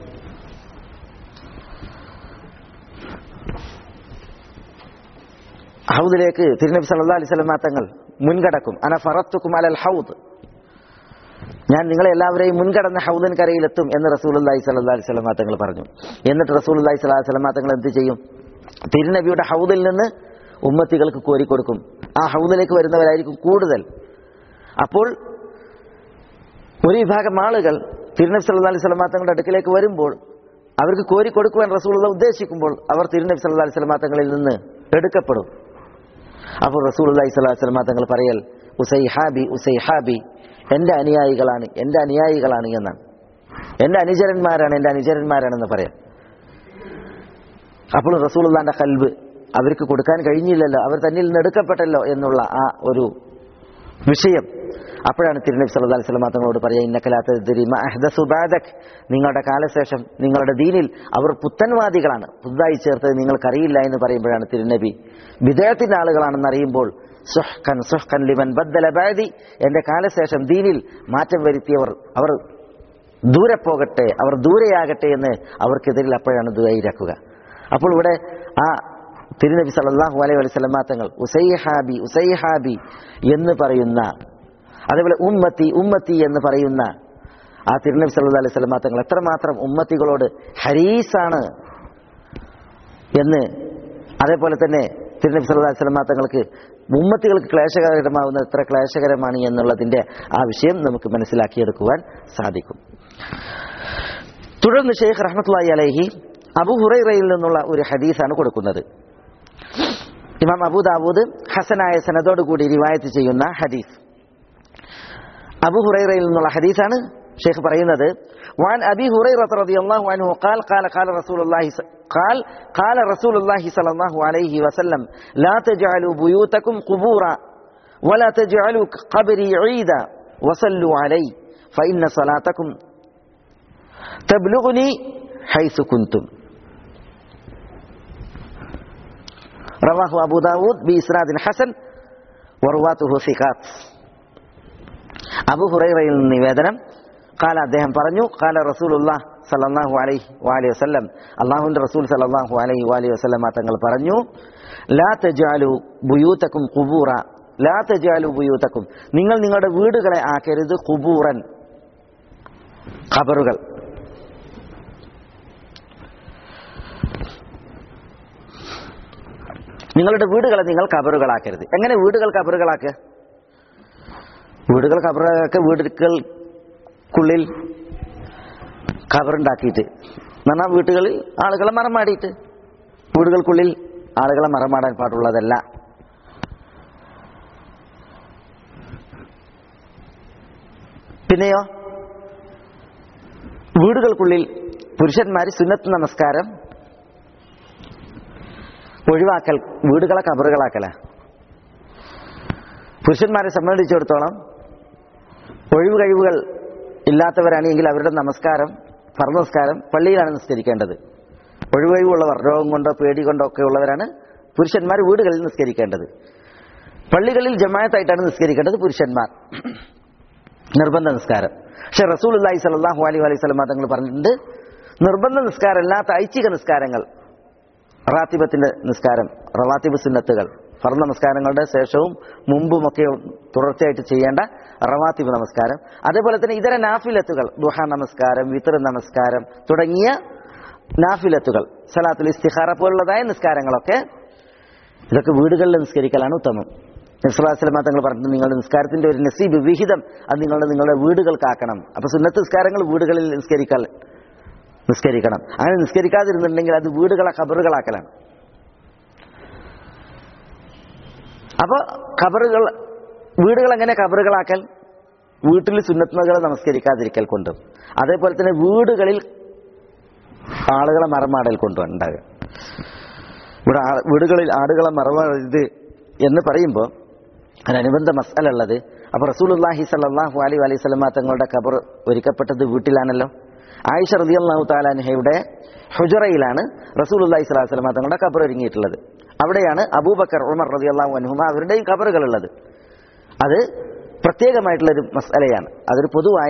ഹൗദിലേക്ക് തിരുനബി സല്ലല്ലാഹു അലൈഹി വസല്ലമ തങ്ങൾ മുൻകടക്കും അന ഫറത്തുക്കും അലൽ ഹൗദ് ഞാൻ നിങ്ങളെ എല്ലാവരെയും മുൻകടന്ന് ഹൗദൻ കരയിലെത്തും എന്ന് റസൂലുള്ളാഹി സ്വല്ലല്ലാഹി അലൈഹി വസല്ലമ തങ്ങൾ പറഞ്ഞു എന്നിട്ട് റസൂലുള്ളാഹി സ്വല്ലല്ലാഹി അലൈഹി വസല്ലമ തങ്ങൾ എന്ത് ചെയ്യും തിരുനബിയുടെ ഹൗദിൽ നിന്ന് ഉമ്മത്തികൾക്ക് കോരിക്കൊടുക്കും ആ ഹൗദിലേക്ക് വരുന്നവരായിരിക്കും കൂടുതൽ അപ്പോൾ ഒരു വിഭാഗം ആളുകൾ തിരുനബി സല്ലല്ലാഹി അലൈഹി വസല്ലമ തങ്ങളുടെ അടുക്കിലേക്ക് വരുമ്പോൾ അവർക്ക് കോരി കൊടുക്കുവാൻ റസൂലുള്ള ഉദ്ദേശിക്കുമ്പോൾ അവർ തിരുനബി സല്ലല്ലാഹി അലൈഹി വസല്ലമ തങ്ങളിൽ നിന്ന് എടുക്കപ്പെടും അപ്പോൾ റസൂലുള്ളാഹി സ്വല്ലല്ലാഹി അലൈഹി വസല്ലമ തങ്ങൾ പറയൽ ഉസൈഹാബി ഉസൈഹാബി എൻ്റെ അനുയായികളാണ് എൻ്റെ അനുയായികളാണ് എന്നാണ് എൻ്റെ അനുചരന്മാരാണ് എൻ്റെ അനുചരന്മാരാണെന്ന് പറയാം അപ്പോൾ റസൂലുള്ളാന്റെ കൽബ് അവർക്ക് കൊടുക്കാൻ കഴിഞ്ഞില്ലല്ലോ അവർ തന്നിൽ നിന്ന് എടുക്കപ്പെട്ടല്ലോ എന്നുള്ള ആ ഒരു വിഷയം അപ്പോഴാണ് തിരുനബി സല്ലല്ലാഹു അലൈഹി വസല്ലം തങ്ങളോട് പറയാ ഇന്നക്കലാത്ത നിങ്ങളുടെ കാലശേഷം നിങ്ങളുടെ ദീനിൽ അവർ പുത്തൻവാദികളാണ് പുതുതായി ചേർത്തത് നിങ്ങൾക്കറിയില്ല എന്ന് പറയുമ്പോഴാണ് തിരുനബി വിദേഹത്തിന്റെ ആളുകളാണെന്ന് അറിയുമ്പോൾ സുഹ്ഖൻ സുഹ്ഖൻ ലിമൻ ബദ്ദല ബാദി എന്റെ കാലശേഷം ദീനിൽ മാറ്റം വരുത്തിയവർ അവർ ദൂരെ പോകട്ടെ അവർ ദൂരെയാകട്ടെ എന്ന് അവർക്കെതിരിൽ അപ്പോഴാണ് ദുരൈരാക്കുക അപ്പോൾ ഇവിടെ ആ തിരുനബി സല്ലല്ലാഹു അലൈഹി വസല്ലമ തങ്ങൾ ഉസൈഹാബി ഉസൈഹാബി എന്ന് പറയുന്ന അതേപോലെ ഉമ്മത്തി ഉമ്മത്തി എന്ന് പറയുന്ന ആ തിരുനബി സല്ലല്ലാഹു അലൈഹി വസല്ലമ തങ്ങൾ എത്രമാത്രം ഉമ്മത്തികളോട് ഹരീസാണ് എന്ന് അതേപോലെ തന്നെ തിരുനബി സല്ലല്ലാഹു അലൈഹി വസല്ലമ തങ്ങൾക്ക് ഉമ്മത്തികൾക്ക് ക്ലേശകരമാവുന്നത് എത്ര ക്ലേശകരമാണ് എന്നുള്ളതിന്റെ ആ വിഷയം നമുക്ക് മനസ്സിലാക്കിയെടുക്കുവാൻ സാധിക്കും തുടർന്ന് ഷെയ്ഖ് റഹ്മത്തുള്ളാഹി അലൈഹി അബു ഹുറൈറയിൽ നിന്നുള്ള ഒരു ഹദീസാണ് കൊടുക്കുന്നത് ഇമാം അബൂ ദാവൂദ് ഹസനായ സനദോടുകൂടി റിവായത്ത് ചെയ്യുന്ന ഹദീസ് അബു ഹുറൈറയിൽ നിന്നുള്ള ഹദീസാണ് ഷെയ്ഖ് പറയുന്നത് وعن أبي هريرة رضي الله عنه قال قال قال رسول الله قال قال رسول الله صلى الله عليه وسلم لا تجعلوا بيوتكم قبورا ولا تجعلوا قبري عيدا وصلوا علي فإن صلاتكم تبلغني حيث كنتم رواه أبو داود بإسناد حسن ورواته ثقات അബു ഹുറൈറയിൽ നിന്ന് നിവേദനം കാല അദ്ദേഹം പറഞ്ഞു കാല റസൂലുല്ലാ സല്ലല്ലാഹു അലൈഹി വാലി വസല്ലം അള്ളാഹുവിന്റെ റസൂൽ സല്ലല്ലാഹു അലൈഹി വാലി വസല്ലം തങ്ങൾ പറഞ്ഞു ലാ തജാലു ബുയൂത്തക്കും കുബൂറ ലാ തജാലു ബുയൂത്തക്കും നിങ്ങൾ നിങ്ങളുടെ വീടുകളെ ആക്കരുത് കുബൂറൻ ഖബറുകൾ നിങ്ങളുടെ വീടുകളെ നിങ്ങൾ കബറുകളാക്കരുത് എങ്ങനെ വീടുകൾ കബറുകളാക്കുക വീടുകൾ കബറൊക്കെ വീടുകൾക്കുള്ളിൽ കബറുണ്ടാക്കിയിട്ട് എന്നാൽ വീട്ടുകളിൽ ആളുകളെ മറമാടിയിട്ട് വീടുകൾക്കുള്ളിൽ ആളുകളെ മറമാടാൻ പാടുള്ളതല്ല പിന്നെയോ വീടുകൾക്കുള്ളിൽ പുരുഷന്മാർ സുന്നത്ത് നമസ്കാരം ഒഴിവാക്കൽ വീടുകളെ കബറുകളാക്കല പുരുഷന്മാരെ സംബന്ധിച്ചിടത്തോളം ഒഴിവ് കഴിവുകൾ ഇല്ലാത്തവരാണെങ്കിൽ അവരുടെ നമസ്കാരം ഫർദ് നമസ്കാരം പള്ളിയിലാണ് നിസ്കരിക്കേണ്ടത് ഒഴിവ് കഴിവുള്ളവർ രോഗം കൊണ്ടോ പേടി കൊണ്ടോ ഒക്കെ ഉള്ളവരാണ് പുരുഷന്മാർ വീടുകളിൽ നിസ്കരിക്കേണ്ടത് പള്ളികളിൽ ജമായത്തായിട്ടാണ് നിസ്കരിക്കേണ്ടത് പുരുഷന്മാർ നിർബന്ധ നിസ്കാരം പക്ഷെ റസൂൽ അള്ളാഹി സലാഹു അലൈഹി അലൈഹി സ്വലമ തങ്ങൾ പറഞ്ഞിട്ടുണ്ട് നിർബന്ധ നിസ്കാരം അല്ലാത്ത ഐച്ഛിക നിസ്കാരങ്ങൾ റാത്തിബത്തിന്റെ നിസ്കാരം റവാത്തിബ് സുന്നത്തുകൾ ഫർദ് നമസ്കാരങ്ങളുടെ ശേഷവും മുമ്പുമൊക്കെ തുടർച്ചയായിട്ട് ചെയ്യേണ്ട റവാത്തിബ് നമസ്കാരം അതേപോലെ തന്നെ ഇതര നാഫിലത്തുകൾ ദുഹ നമസ്കാരം വിത്തർ നമസ്കാരം തുടങ്ങിയ നാഫിലത്തുകൾ സലാത്തുൽ ഇസ്തിഹാറ പോലുള്ളതായ നിസ്കാരങ്ങളൊക്കെ ഇതൊക്കെ വീടുകളിൽ നിസ്കരിക്കലാണ് ഉത്തമം നബ്സുല്ലാസ്ലമ തങ്ങൾ പറഞ്ഞു നിങ്ങളുടെ നിസ്കാരത്തിന്റെ ഒരു നസീബ് വിഹിതം അത് നിങ്ങളുടെ നിങ്ങളുടെ വീടുകൾക്കാക്കണം അപ്പൊ സുന്നത്ത് നിസ്കാരങ്ങൾ വീടുകളിൽ നിസ്കരിക്കൽ നിസ്കരിക്കണം അങ്ങനെ നിസ്കരിക്കാതിരുന്നുണ്ടെങ്കിൽ അത് വീടുകളെ ഖബറുകളാക്കലാണ് അപ്പൊ ഖബറുകൾ വീടുകൾ എങ്ങനെ ഖബറുകളാക്കൽ വീട്ടിൽ സുന്നത്തുകൾ നമസ്കരിക്കാതിരിക്കൽ കൊണ്ടും അതേപോലെ തന്നെ വീടുകളിൽ ആളുകളെ മറമാടൽ കൊണ്ടും ഉണ്ടാകുക ഇവിടെ ആ- വീടുകളിൽ ആടുകളെ മറമാടരുത് എന്ന് പറയുമ്പോൾ അതിനനുബന്ധ മസ്അല ഉള്ളത് അപ്പൊ റസൂലുല്ലാഹി സല്ലാഹു അലൈഹി അലൈഹി സ്വലമ തങ്ങളുടെ ഖബർ ഒരുക്കപ്പെട്ടത് വീട്ടിലാണല്ലോ ആയിഷ റളിയല്ലാഹു താലാൻഹയുടെ ഹുജറയിലാണ് റസൂലുല്ലാഹി സ്വലാഹു വസ്ലമ തങ്ങളുടെ ഖബർ ഒരുങ്ങിയിട്ടുള്ളത് അവിടെയാണ് അബൂബക്കർ ഉമർ റളിയല്ലാഹു അൻഹുമ അവരുടെയും ഖബറുകളുള്ളത് അത് പ്രത്യേകമായിട്ടുള്ളൊരു മസ്അലയാണ് അതൊരു പൊതുവായ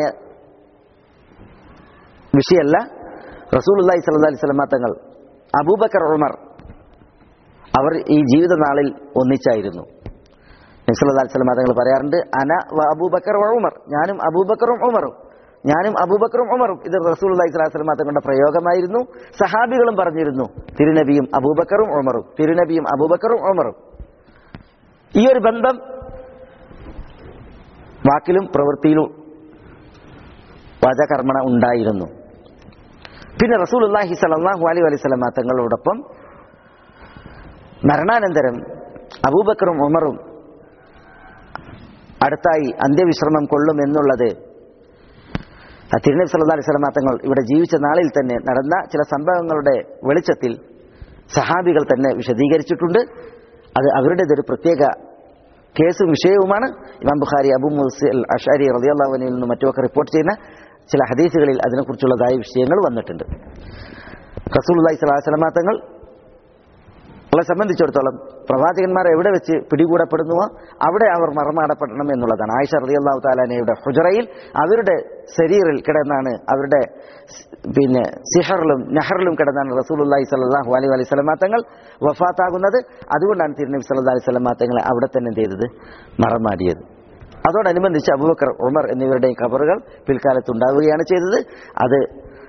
വിഷയമല്ല റസൂലുല്ലാഹി സ്വല്ലല്ലാഹി അലൈഹി വസല്ലമ തങ്ങൾ അബൂബക്കർ ഉമർ അവർ ഈ ജീവിത നാളിൽ ഒന്നിച്ചായിരുന്നു നബ്സല്ലാ സ്വലമ തങ്ങൾ പറയാറുണ്ട് അന വ അബൂബക്കർ വ ഉമർ ഞാനും അബൂബക്കറും ഉമറും ഞാനും അബൂബക്കറും ഉമറും ഇത് റസൂൽ അലൈഹി സ്വലാഹു സ്വലമ തങ്ങളുടെ പ്രയോഗമായിരുന്നു സഹാബികളും പറഞ്ഞിരുന്നു തിരുനബിയും അബൂബക്കറും ഉമറും തിരുനബിയും അബൂബക്കറും ഉമറും ഈ ഒരു ബന്ധം വാക്കിലും പ്രവൃത്തിയിലും വാചകർമ്മണ ഉണ്ടായിരുന്നു പിന്നെ റസൂൽ അള്ളാഹി സലാഹു അലൈഹി അലൈഹി സ്വലമ തങ്ങളോടൊപ്പം മരണാനന്തരം അബൂബക്കറും ഉമറും അടുത്തായി അന്ത്യവിശ്രമം കൊള്ളും എന്നുള്ളത് തിരുനബി സല്ലാ അലൈഹി സ്വലമ തങ്ങൾ ഇവിടെ ജീവിച്ച നാളിൽ തന്നെ നടന്ന ചില സംഭവങ്ങളുടെ വെളിച്ചത്തിൽ സഹാബികൾ തന്നെ വിശദീകരിച്ചിട്ടുണ്ട് അത് അവരുടേതൊരു പ്രത്യേക കേസും വിഷയവുമാണ് ഇമാം ബുഖാരി അബു മുസിൽ അഷാരി റളിയല്ലാഹുവിനിൽ നിന്നും മറ്റുമൊക്കെ റിപ്പോർട്ട് ചെയ്യുന്ന ചില ഹദീസുകളിൽ അതിനെക്കുറിച്ചുള്ളതായ വിഷയങ്ങൾ വന്നിട്ടുണ്ട് റസൂൽ അള്ളഹി സ്വലാഹു വസ്ലമ തങ്ങൾ ളെ സംബന്ധിച്ചിടത്തോളം പ്രവാചകന്മാർ എവിടെ വെച്ച് പിടികൂടപ്പെടുന്നുവോ അവിടെ അവർ മറമാടപ്പെടണം എന്നുള്ളതാണ് ആയിഷ റളിയല്ലാഹു താലാനയുടെ ഹുജറയിൽ അവരുടെ ശരീറിൽ കിടന്നാണ് അവരുടെ പിന്നെ സിഹറിലും നെഹറിലും കിടന്നാണ് റസൂലുള്ളാഹി സ്വല്ലല്ലാഹു അലൈഹി അലൈഹി സ്വലമാ തങ്ങൾ വഫാത്താകുന്നത് അതുകൊണ്ടാണ് തിരുനബി സല്ലല്ലാഹു അലൈഹി സ്വലമാ തങ്ങളെ അവിടെ തന്നെ എന്ത് ചെയ്തത് മറമാടിയത് അതോടനുബന്ധിച്ച് അബൂബക്കർ ഉമർ എന്നിവരുടെയും ഖബറുകൾ പിൽക്കാലത്ത് ഉണ്ടാവുകയാണ് ചെയ്തത് അത്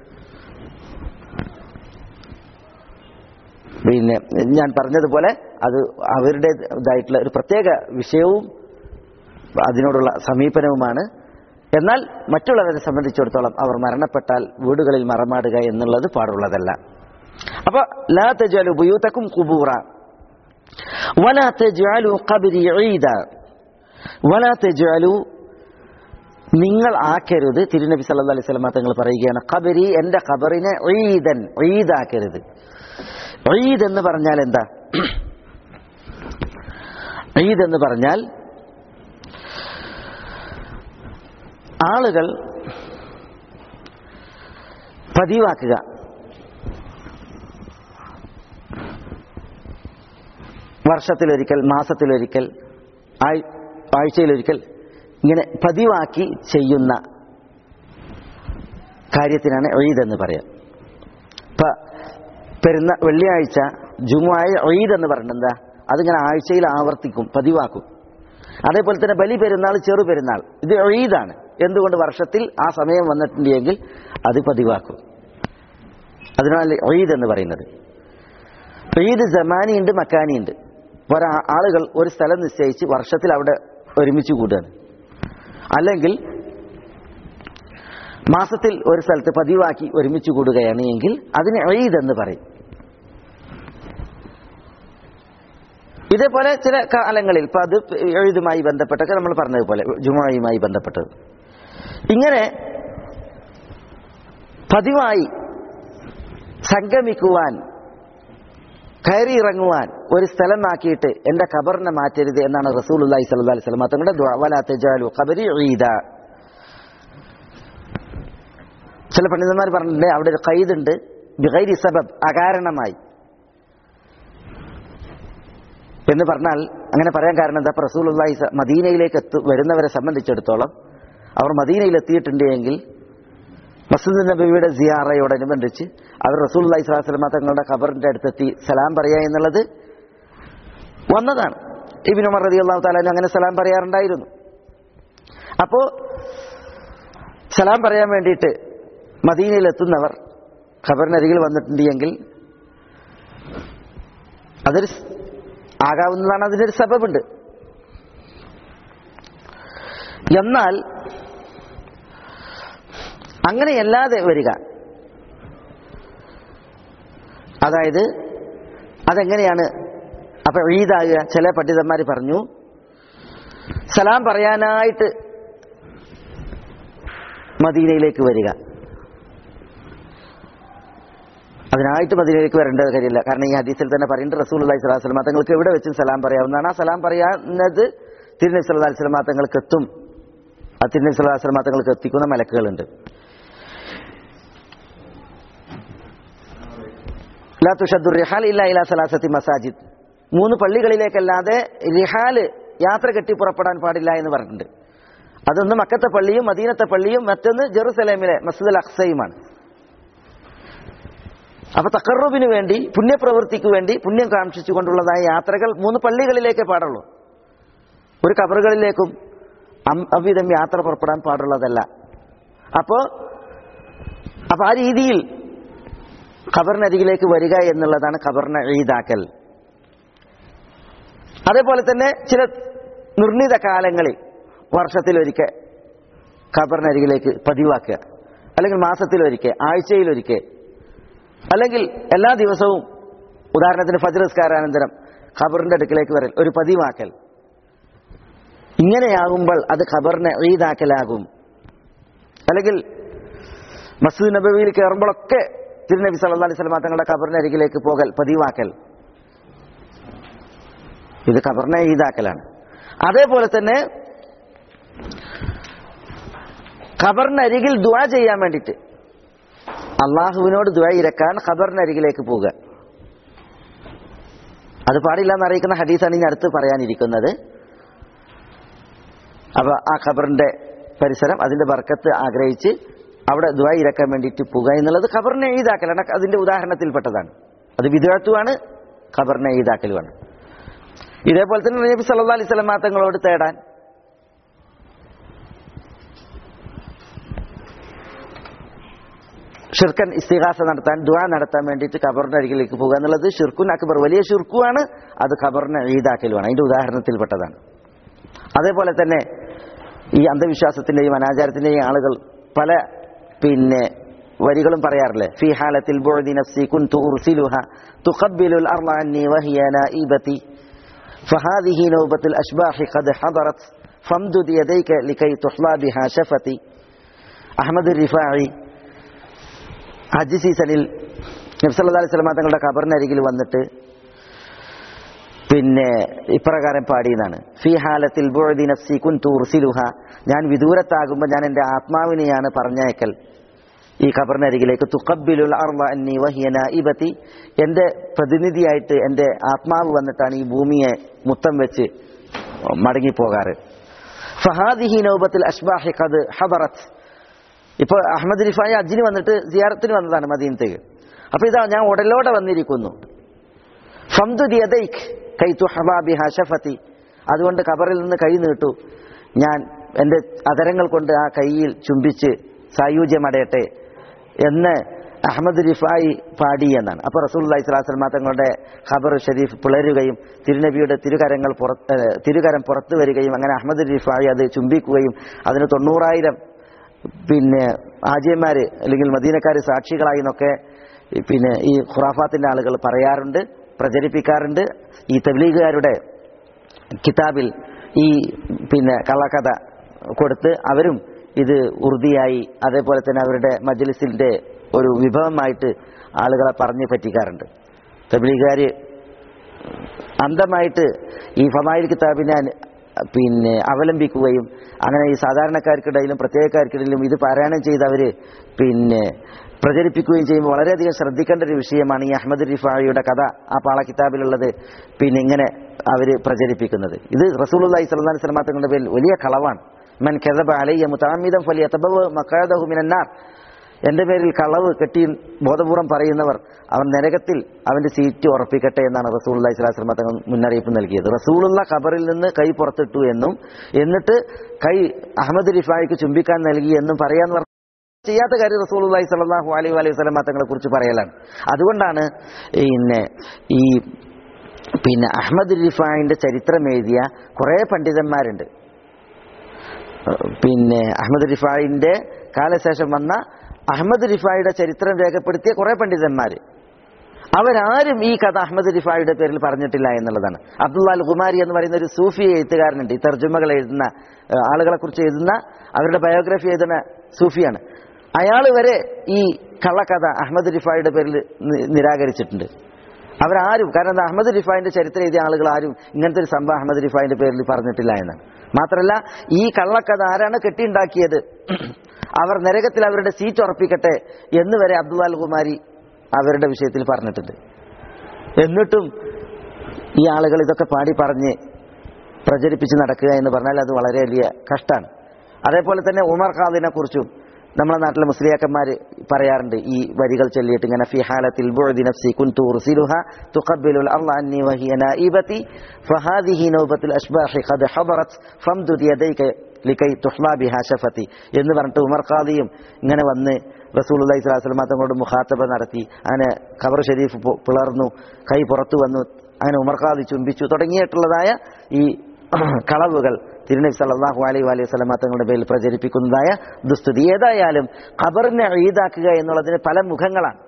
പിന്നെ ഞാൻ പറഞ്ഞതുപോലെ അത് അവരുടേതായിട്ടുള്ള ഒരു പ്രത്യേക വിഷയവും അതിനോടുള്ള സമീപനവുമാണ് എന്നാൽ മറ്റുള്ളവരെ സംബന്ധിച്ചിടത്തോളം അവർ മരണപ്പെട്ടാൽ വീടുകളിൽ മറമാടുക എന്നുള്ളത് പാടുള്ളതല്ല അപ്പൊ ലാ തജാലു ബുയൂത്തക്കും കുബൂറ വലാ തജാലു ഖബരി ഈദ വലാ തജാലു നിങ്ങൾ ആക്കരുത് തിരുനബി സല്ലല്ലാഹു അലൈഹി വസല്ലം തങ്ങൾ പറയുകയാണ് ഖബരി എന്റെ ഖബറിനെ ഈദൻ ഈദാക്കരുത് ഈദ് എന്ന് പറഞ്ഞാൽ എന്താ ഈദ് എന്ന് പറഞ്ഞാൽ ആളുകൾ പതിവാക്കുക വർഷത്തിലൊരിക്കൽ മാസത്തിലൊരിക്കൽ ആഴ്- ആഴ്ചയിലൊരിക്കൽ ഇങ്ങനെ പതിവാക്കി ചെയ്യുന്ന കാര്യത്തിനാണ് ഈദ് എന്ന് പറയാം ഇപ്പൊ പെരുന്ന വെള്ളിയാഴ്ച ജുമുആയ ഈദ് എന്ന് പറഞ്ഞത് എന്താ അതിങ്ങനെ ആഴ്ചയിൽ ആവർത്തിക്കും പതിവാക്കും അതേപോലെ തന്നെ ബലി പെരുന്നാൾ ചെറു പെരുന്നാൾ ഇത് ഈദാണ് എന്തുകൊണ്ട് വർഷത്തിൽ ആ സമയം വന്നിട്ടുണ്ടെങ്കിൽ അത് പതിവാക്കും അതിനാണ് ഈദ് എന്ന് പറയുന്നത് ഈദ് ജമാനി ഉണ്ട് മക്കാനി ഉണ്ട് ഒരാ ആളുകൾ ഒരു സ്ഥലം നിശ്ചയിച്ച് വർഷത്തിൽ അവിടെ ഒരുമിച്ച് കൂടുകയാണ് അല്ലെങ്കിൽ മാസത്തിൽ ഒരു സ്ഥലത്ത് പതിവാക്കി ഒരുമിച്ച് കൂടുകയാണ് എങ്കിൽ അതിന് ഈദ് എന്ന് പറയും ഇതേപോലെ ചില കാലങ്ങളിൽ ഇപ്പൊ അത് എഴുതുമായി ബന്ധപ്പെട്ടൊക്കെ നമ്മൾ പറഞ്ഞതുപോലെ ജുമായുമായി ബന്ധപ്പെട്ടത് ഇങ്ങനെ പതിവായി സംഗമിക്കുവാൻ കയറി ഇറങ്ങുവാൻ ഒരു സ്ഥലമാക്കിയിട്ട് എന്റെ ഖബറിനെ മാറ്റരുത് എന്നാണ് റസൂൽ അള്ളഹി സല്ലി അലൈഹി സ്വലം തങ്ങളുടെ ദ്വാവലാത്തജാലു ഖബരി ഈദ ചില പണ്ഡിതന്മാർ പറഞ്ഞിട്ടുണ്ട് അവിടെ ഒരു ഖൈദുണ്ട് ബിഗൈരി സബബ് അകാരണമായി എന്ന് പറഞ്ഞാൽ അങ്ങനെ പറയാൻ കാരണം എന്താ റസൂൽ അള്ളാഹി മദീനയിലേക്ക് എത്തു വരുന്നവരെ സംബന്ധിച്ചിടത്തോളം അവർ മദീനയിൽ എത്തിയിട്ടുണ്ട് എങ്കിൽ മസ്ജിദ് നബിയുടെ സിയാറയോടനുബന്ധിച്ച് അവർ റസൂൽ അള്ളഹി സ്വലാസ്ലമ തങ്ങളുടെ ഖബറിന്റെ അടുത്തെത്തി സലാം പറയുക എന്നുള്ളത് വന്നതാണ് ഇബിൻ ഉമർ റതി അള്ളാഹു താലാനും അങ്ങനെ സലാം പറയാറുണ്ടായിരുന്നു അപ്പോ സലാം പറയാൻ വേണ്ടിയിട്ട് മദീനയിൽ എത്തുന്നവർ ഖബറിനരികിൽ വന്നിട്ടുണ്ട് എങ്കിൽ അതൊരു സ്- ആകാവുന്നതാണ് അതിനൊരു സബബുണ്ട് എന്നാൽ അങ്ങനെയല്ലാതെ വരിക അതായത് അതെങ്ങനെയാണ് അപ്പൊ ഈദാകുക ചില പണ്ഡിതന്മാർ പറഞ്ഞു സലാം പറയാനായിട്ട് മദീനയിലേക്ക് വരിക അതിനായിട്ട് മദീനയിലേക്ക് വരേണ്ട കാര്യമില്ല കാരണം ഈ ഹദീസിൽ തന്നെ പറയുന്നുണ്ട് റസൂൽ അള്ളഹി സ്വലാഹു വസ്ലമ തങ്ങൾക്ക് എവിടെ വെച്ചും സലാം പറയാവുന്നതാണ് ആ സലാം പറയാവുന്നത് തിരുനബി സല്ലല്ലാഹു അലൈഹി വസല്ലമ തങ്ങൾക്ക് എത്തും ആ തിരുനബി സല്ലല്ലാഹു അലൈഹി വസല്ലമ തങ്ങൾക്ക് എത്തിക്കുന്ന മലക്കുകളുണ്ട് ലാ തുഷദ്ദു റിഹാൽ ഇല്ല ഇലാ സലാസത്തി മസാജിദ് മൂന്ന് പള്ളികളിലേക്കല്ലാതെ റിഹാല് യാത്ര കെട്ടി പുറപ്പെടാൻ പാടില്ല എന്ന് പറഞ്ഞിട്ടുണ്ട് അതൊന്ന് മക്കത്തെ പള്ളിയും മദീനത്തെ പള്ളിയും മറ്റൊന്ന് ജെറുസലേമിലെ മസ്ജിദ് അക്സയുമാണ് അപ്പൊ തക്കറുബിന് വേണ്ടി പുണ്യപ്രവൃത്തിക്ക് വേണ്ടി പുണ്യം കാക്ഷിച്ചുകൊണ്ടുള്ളതായ യാത്രകൾ മൂന്ന് പള്ളികളിലേക്കേ പാടുള്ളൂ ഒരു കബറുകളിലേക്കും അം- അவ்விധം യാത്ര പുറപ്പെടാൻ പാടുള്ളതല്ല അപ്പോ അപ്പൊ ആ രീതിയിൽ ഖബറിനരികിലേക്ക് വരിക എന്നുള്ളതാണ് ഖബറിനെ ഈദാക്കൽ അതേപോലെ തന്നെ ചില നിർണിത കാലങ്ങളിൽ വർഷത്തിലൊരിക്കൽ ഖബറിനരികിലേക്ക് പതിവാക്കുക അല്ലെങ്കിൽ മാസത്തിലൊരിക്കൽ ആഴ്ചയിലൊരിക്കൽ അല്ലെങ്കിൽ എല്ലാ ദിവസവും ഉദാഹരണത്തിന് ഫജ്രസ്കാരാനന്തരം ഖബറിന്റെ അടുക്കിലേക്ക് വരൽ ഒരു പതിവാക്കൽ ഇങ്ങനെയാകുമ്പോൾ അത് ഖബറിനെ ഈദാക്കലാകും അല്ലെങ്കിൽ മസ്ജിദ് നബവിയിൽ കയറുമ്പോഴൊക്കെ തിരുനബി സല്ലല്ലാഹു അലൈഹി വസല്ലം തങ്ങളുടെ ഖബറിന്റെ അരികിലേക്ക് പോകൽ പതിവാക്കൽ ഇത് ഖബറിനെ ഈദാക്കലാണ് അതേപോലെ തന്നെ ഖബറിനരികിൽ ദുആ ചെയ്യാൻ വേണ്ടിയിട്ട് അള്ളാഹുവിനോട് ദുആ ഇരക്കാൻ ഖബറിനരികിലേക്ക് പോവുക അത് പാടില്ല എന്ന് അറിയിക്കുന്ന ഹദീസാണ് ഇനി അടുത്ത് പറയാനിരിക്കുന്നത് അപ്പൊ ആ ഖബറിന്റെ പരിസരം അതിന്റെ ബർക്കത്ത് ആഗ്രഹിച്ച് അവിടെ ദുആ ഇരക്കാൻ വേണ്ടിയിട്ട് പോകുക എന്നുള്ളത് ഖബറിനെ ഈദാക്കലാണ് അതിന്റെ ഉദാഹരണത്തിൽപ്പെട്ടതാണ് അത് വിദ്യാർത്ഥുവാണ് ഖബറിനെ ഈദാക്കലുമാണ് ഇതേപോലെ തന്നെ നബി സല്ലല്ലാഹു അലൈഹി വസല്ലം തങ്ങളോട് തേടാൻ ഷിർക്കൻ ഇസ്തിഹാസ നടത്താൻ ദുആ നടത്താൻ വേണ്ടിയിട്ട് ഖബറിന്റെ അരികിലേക്ക് പോകുക എന്നുള്ളത് ഷിർക്കുൻ അക്ബർ വലിയ ഷിർക്കുമാണ് അത് ഖബറിനെ ഈദാക്കലുമാണ് അതിന്റെ ഉദാഹരണത്തിൽപ്പെട്ടതാണ് അതേപോലെ തന്നെ ഈ അന്ധവിശ്വാസത്തിന്റെയും അനാചാരത്തിന്റെയും ആളുകൾ പല പിന്നെ വരികളും പറയാറില്ലേ ഫി ഹാലത്തിൽ ബുഅദി നഫ്സി കുൻതു ഉർസിലുഹ തുഖബ്ബിലുൽ അർള അന്നി വഹിയ നായിബതി فهذه نوبة الأشباح قد حضرت فامدد يديك لكي تحظى بها شفتي അഹമ്മദ് റിഫായി ഹജ്ജ് സീസണിൽ നബ്സല്ലാ അലൈഹി സ്വലമ തങ്ങളുടെ ഖബറിനരികിൽ വന്നിട്ട് പിന്നെ ഇപ്രകാരം പാടിയെന്നാണ് ഫി ഹാലത്തിൽ ബുഅദി നഫ്സി കുൻതു ഉർസിലുഹ ഞാൻ വിദൂരത്താകുമ്പോൾ ഞാൻ എൻ്റെ ആത്മാവിനെയാണ് പറഞ്ഞയക്കൽ ഈ ഖബറിനരികിലേക്ക് തുഖബ്ബിലുൽ അർള അന്നി വഹിയ നായിബത്തി എൻ്റെ പ്രതിനിധിയായിട്ട് എൻ്റെ ആത്മാവ് വന്നിട്ടാണ് ഈ ഭൂമിയെ മുത്തം വെച്ച് മടങ്ങിപ്പോകാറ് ഫഹാദിഹി നൗബത്തിൽ അഷ്ബാഹി ഖദ് ഹബറത്ത് ഇപ്പോൾ അഹമ്മദ് റിഫായി അജ്ജിന് വന്നിട്ട് സിയാറത്തിന് വന്നതാണ് മദീനത്തേക്ക് അപ്പൊ ഇതാ ഞാൻ ഉടലോടെ വന്നിരിക്കുന്നു ഫംദു ദിയദൈക് കൈതു ഹബാബി ഹഷഫത്തി അതുകൊണ്ട് ഖബറിൽ നിന്ന് കൈ നീട്ടു ഞാൻ എൻ്റെ അതരങ്ങൾ കൊണ്ട് ആ കൈയിൽ ചുംബിച്ച് സായുജ്യമടയട്ടെ എന്ന് അഹമ്മദ് റിഫായി പാടി എന്നാണ് അപ്പോൾ റസൂൽ ഇസ്ലാസ്ലമ തങ്ങളുടെ ഖബർ ഷരീഫ് പിളരുകയും തിരുനബിയുടെ തിരുകരങ്ങൾ പുറത്ത് ഏഹ്, തിരുകരം പുറത്തു വരികയും അങ്ങനെ അഹമ്മദ് റിഫായി അത് ചുംബിക്കുകയും അതിന് തൊണ്ണൂറായിരം പിന്നെ ഹാജിയന്മാര് അല്ലെങ്കിൽ മദീനക്കാർ സാക്ഷികളായി എന്നൊക്കെ ഈ പിന്നെ ഈ ഖുറാഫാത്തിന്റെ ആളുകൾ പറയാറുണ്ട് പ്രചരിപ്പിക്കാറുണ്ട് ഈ തബ്ലീഗുകാരുടെ കിതാബിൽ ഈ പിന്നെ കള്ളക്കഥ കൊടുത്ത് അവരും ഇത് ഉറുദിയായി അതേപോലെ തന്നെ അവരുടെ മജ്ലിസിന്റെ ഒരു വിഭവമായിട്ട് ആളുകളെ പറഞ്ഞു പറ്റിക്കാറുണ്ട് തബ്ലീഗുകാർ അന്ധമായിട്ട് ഈ ഫമായിൽ കിതാബിനെ അനു- പിന്നെ അവലംബിക്കുകയും അങ്ങനെ ഈ സാധാരണക്കാർക്കിടയിലും പ്രത്യേകക്കാർക്കിടയിലും ഇത് പാരായണം ചെയ്ത് അവര് പിന്നെ പ്രചരിപ്പിക്കുകയും ചെയ്യുമ്പോൾ വളരെയധികം ശ്രദ്ധിക്കേണ്ട ഒരു വിഷയമാണ് ഈ അഹമ്മദ് റിഫായിയുടെ കഥ ആ പാള കിതാബിലുള്ളത് പിന്നെ ഇങ്ങനെ അവര് പ്രചരിപ്പിക്കുന്നത് ഇത് റസൂലുള്ളാഹി സ്വല്ലല്ലാഹി അലൈഹി വസല്ലം തങ്ങളുടെ പേരിൽ വലിയ കളവാണ് മൻ കദബ അലയ്യ മുതഅമ്മിദൻ ഫലിയതബവ മഖാദഹു മിനന്നാർ എന്റെ പേരിൽ കളവ് കെട്ടി ബോധപൂർവം പറയുന്നവർ അവൻ നരകത്തിൽ അവന്റെ സീറ്റ് ഉറപ്പിക്കട്ടെ എന്നാണ് റസൂലുള്ള ഇസ്ലാസ്ലമ തങ്ങൾ മുന്നറിയിപ്പ് നൽകിയത് റസൂലുള്ള ഖബറിൽ നിന്ന് കൈ പുറത്തിട്ടു എന്നും എന്നിട്ട് കൈ അഹമ്മദ് റിഫായിക്ക് ചുംബിക്കാൻ നൽകി എന്നും പറയാന്ന് പറഞ്ഞ ചെയ്യാത്ത കാര്യം റസൂലുള്ളാഹി സ്വല്ലല്ലാഹു അലൈഹി വലൈഹി വസല്ലം തങ്ങളെ കുറിച്ച് പറയലാണ് അതുകൊണ്ടാണ് പിന്നെ ഈ പിന്നെ അഹമ്മദ് റിഫായിന്റെ ചരിത്രം എഴുതിയ കുറേ പണ്ഡിതന്മാരുണ്ട് പിന്നെ അഹമ്മദ് റിഫായിന്റെ കാലശേഷം വന്ന അഹമ്മദ് റിഫായിയുടെ ചരിത്രം രേഖപ്പെടുത്തിയ കുറെ പണ്ഡിതന്മാര് അവരാരും ഈ കഥ അഹമ്മദ് റിഫായിയുടെ പേരിൽ പറഞ്ഞിട്ടില്ല എന്നുള്ളതാണ് അബ്ദുള്ള അൽ ഖുമാരി എന്ന് പറയുന്ന ഒരു സൂഫി എഴുത്തുകാരനുണ്ട് ഈ തർജ്ജമകൾ എഴുതുന്ന ഏഹ്, ആളുകളെ കുറിച്ച് എഴുതുന്ന അവരുടെ ബയോഗ്രഫി എഴുതുന്ന സൂഫിയാണ് അയാൾ വരെ ഈ കള്ളക്കഥ അഹമ്മദ് റിഫായുടെ പേരിൽ നി- നിരാകരിച്ചിട്ടുണ്ട് അവരാരും കാരണം എന്താ അഹമ്മദ് റിഫായിന്റെ ചരിത്രം എഴുതിയ ആളുകൾ ആരും ഇങ്ങനത്തെ ഒരു സംഭവം അഹമ്മദ് റിഫായിന്റെ പേരിൽ പറഞ്ഞിട്ടില്ല എന്നാണ് മാത്രമല്ല ഈ കള്ളക്കഥ ആരാണ് കെട്ടിയുണ്ടാക്കിയത് അവർ നരകത്തിൽ അവരുടെ സീറ്റ് ഉറപ്പിക്കട്ടെ എന്ന് വരെ അബ്ദുൽ കുമാരി അവരുടെ വിഷയത്തിൽ പറഞ്ഞിട്ടുണ്ട് എന്നിട്ടും ഈ ആളുകൾ ഇതൊക്കെ പാടി പറഞ്ഞ് പ്രചരിപ്പിച്ച് നടക്കുക എന്ന് പറഞ്ഞാൽ അത് വളരെ വലിയ കഷ്ടമാണ് അതേപോലെ തന്നെ ഉമർ ഖാദിനെ കുറിച്ചും നമ്മുടെ നാട്ടിലെ മുസ്ലിയാക്കന്മാർ പറയാറുണ്ട് ഈ വരികൾ ചൊല്ലിയിട്ട് ഇങ്ങനെ ഫി ഹാലത്തിൽ ബുഅദി നഫ്സി കുൻതു ഉർസിലുഹ തുഖബ്ബിലുൽ അർള അന്നി വഹിയ നായിബതി ഫഹാദിഹി നൗബത്തുൽ അഷ്ബാഹി ഖദ് ഹദറത് ഫംദുദ് യദൈക ലിക്കൈ തുഹ്ലാ ബിഹാ ഷഫത്തി എന്ന് പറഞ്ഞിട്ട് ഉമർ ഖാദിയും ഇങ്ങനെ വന്ന് റസൂലുള്ളാഹി സ്വല്ലല്ലാഹു അലൈഹി വസല്ലം തങ്ങളോട് മുഖാത്തബ നടത്തി അങ്ങനെ ഖബർ ഷരീഫ് പു- പിളർന്നു കൈ പുറത്തു വന്നു അങ്ങനെ ഉമർ ഖാദി ചുംബിച്ചു തുടങ്ങിയിട്ടുള്ളതായ ഈ കളവുകൾ തിരുനബി സല്ലല്ലാഹു അലൈഹി വലൈഹി വസല്ലം തങ്ങളുടെ പേരിൽ പ്രചരിപ്പിക്കുന്നതായ ദുസ്തുതി ഏതായാലും ഖബറിനെ ഈദാക്കുക എന്നുള്ളതിന് പല മുഖങ്ങളാണ്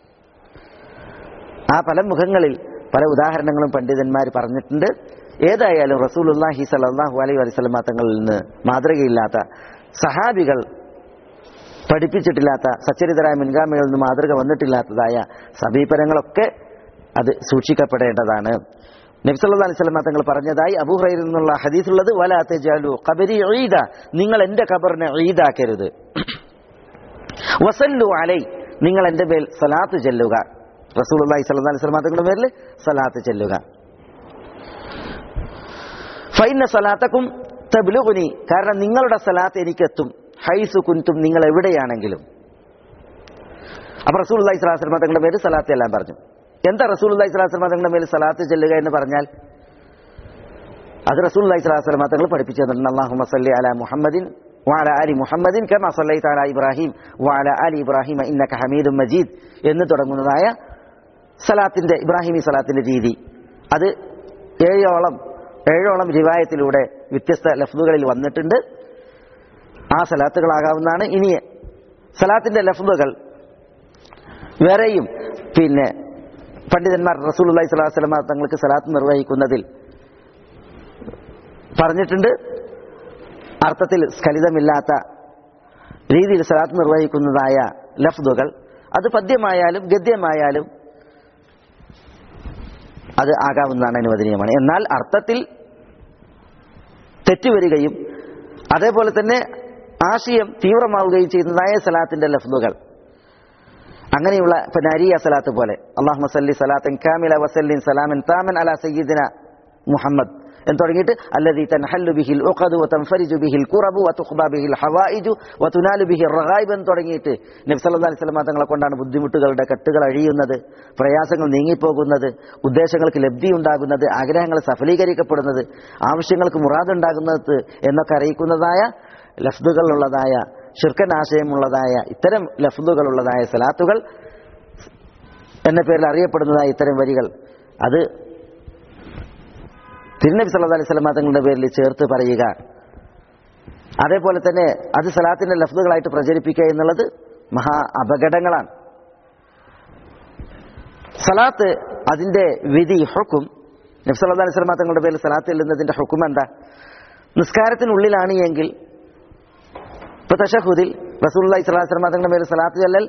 ആ പല മുഖങ്ങളിൽ പല ഉദാഹരണങ്ങളും പണ്ഡിതന്മാർ പറഞ്ഞിട്ടുണ്ട് ഏതായാലും റസൂലുള്ളാഹി സല്ലല്ലാഹു അലൈഹി വസല്ലം തങ്ങളിൽ നിന്ന് മാതൃകയില്ലാത്ത സഹാബികൾ പഠിപ്പിച്ചിട്ടില്ലാത്ത സച്ചരിതരായ മുൻഗാമികളിൽ നിന്ന് മാതൃക വന്നിട്ടില്ലാത്തതായ സമീപനങ്ങളൊക്കെ അത് സൂക്ഷിക്കപ്പെടേണ്ടതാണ് നബ്സല്ലാ അലൈഹി സ്വലമ തങ്ങൾ പറഞ്ഞതായി അബൂഹറയിൽ നിന്നുള്ള ഹദീസുള്ളത് വലാത്തെ ജാലു കബരി ഈദ നിങ്ങൾ എന്റെ ഖബറിനെ ഈദാക്കരുത് വസല്ലു അലൈ നിങ്ങൾ എന്റെ മേൽ സലാത്ത് ചെല്ലുക റസൂൽ അലൈഹി സ്വലം അലൈഹി സ്വലമ തങ്ങളുടെ പേരിൽ സലാത്ത് ചെല്ലുക ഫൈന സലാത്തക്കും തബ്ലുഗുനി കാരണം നിങ്ങളുടെ സലാത്ത് എനിക്കെത്തും ഹൈസു കുൻതും നിങ്ങൾ എവിടെയാണെങ്കിലും അപ്പൊ റസൂൽ അള്ളഹി സ്വലാസ്ലമ തങ്ങളുടെ പേര് സലാത്ത് എല്ലാം പറഞ്ഞു എന്താ റസൂൽ അള്ളഹി സ്വലാസ്ലമ തങ്ങളുടെ മേൽ സലാത്ത് ചെല്ലുക എന്ന് പറഞ്ഞാൽ അത് റസൂൽ അള്ളഹി സ്വലാസ്ലമ തങ്ങൾ പഠിപ്പിച്ചു തന്നിട്ടുണ്ട് അള്ളാഹു മസല്ലി അല മുഹമ്മദിൻ وعلى آل محمد كما صليت على إبراهيم وعلى آل إبراهيم إنك حميد مجيد എന്ന് തുടങ്ങുന്നതായ സലാത്തിന്റെ ഇബ്രാഹിമി സലാത്തിന്റെ രീതി അത് ഏഴോളം ഏഴോളം റിവായത്തിലൂടെ വ്യത്യസ്ത ലഫ്ലുകളിൽ വന്നിട്ടുണ്ട് ആ സലാത്തുകളാകാവുന്നതാണ് ഇനി സലാത്തിന്റെ ലഫ്ലുകൾ വേറെയും പിന്നെ പണ്ഡിതന്മാർ റസൂൽ അള്ളഹി സ്വലാഹു വസ്ലമ തങ്ങൾക്ക് സലാത്ത് നിർവഹിക്കുന്നതിൽ പറഞ്ഞിട്ടുണ്ട് അർത്ഥത്തിൽ സ്ഖലിതമില്ലാത്ത രീതിയിൽ സലാത്ത് നിർവഹിക്കുന്നതായ ലഫ്ദുകൾ അത് പദ്യമായാലും ഗദ്യമായാലും അത് ആകാവുന്നതാണ് അനുവദനീയമാണ് എന്നാൽ അർത്ഥത്തിൽ തെറ്റുവരികയും അതേപോലെ തന്നെ ആശയം തീവ്രമാവുകയും ചെയ്യുന്നതായ സലാത്തിന്റെ ലഫ്ദുകൾ അങ്ങനെയുള്ള ഇപ്പൊ നരിയ സലാത്ത് പോലെ അള്ളാഹു മസല്ലി സലാത്തൻ കാമില വസല്ലിൻ സലാമൻ താമൻ അല സയ്യിദിന മുഹമ്മദ് എന്ന് തുടങ്ങിയിട്ട് അല്ലദീ തൻഹല്ലു ബിഹിൽ ഉഖദു വതൻഫരിജു ബിഹിൽ ഖുറബു വതുഖ്ബ ബിഹിൽ ഹവായിജു വതുനാലു ബിഹിൽ റഗായിബ് എന്ന് തുടങ്ങിയിട്ട് നബി സല്ലല്ലാഹു അലൈഹി വസല്ലം തങ്ങളെ കൊണ്ടാണ് ബുദ്ധിമുട്ടുകളുടെ കെട്ടുകൾ അഴിയുന്നത് പ്രയാസങ്ങൾ നീങ്ങിപ്പോകുന്നത് ഉദ്ദേശങ്ങൾക്ക് ലബ്ധി ഉണ്ടാകുന്നത് ആഗ്രഹങ്ങൾ സഫലീകരിക്കപ്പെടുന്നത് ആവശ്യങ്ങൾക്ക് മുറാദുണ്ടാകുന്നത് എന്നൊക്കെ അറിയിക്കുന്നതായ ലഫ്ദുകളുള്ളതായ ഷിർക്കൻ ആശയമുള്ളതായ ഇത്തരം ലഫ്ദുകളുള്ളതായ സലാത്തുകൾ എന്ന പേരിൽ അറിയപ്പെടുന്നതായ ഇത്തരം വരികൾ അത് തിരുനബി സല്ലല്ലാഹു അലൈഹി വസല്ലം തങ്ങളുടെ പേരിൽ ചേർത്ത് പറയുക അതേപോലെ തന്നെ അത് സലാത്തിന്റെ ലഫ്ദുകളായിട്ട് പ്രചരിപ്പിക്കുക എന്നുള്ളത് മഹാ അപകടങ്ങളാണ് സലാത്ത് അതിന്റെ വിധി ഹുക്കും നബി സല്ലല്ലാഹു അലൈഹി വസല്ലം തങ്ങളുടെ പേരിൽ സലാത്ത് ചെല്ലുന്നതിന്റെ ഹുക്കും എന്താ നിസ്കാരത്തിനുള്ളിലാണ് എങ്കിൽ ഇപ്പൊ തഷഹുദിൽ റസൂലുള്ളാഹി സ്വല്ലല്ലാഹു അലൈഹി വസല്ലം തങ്ങളുടെ പേരിൽ സലാത്ത് ചെല്ലൽ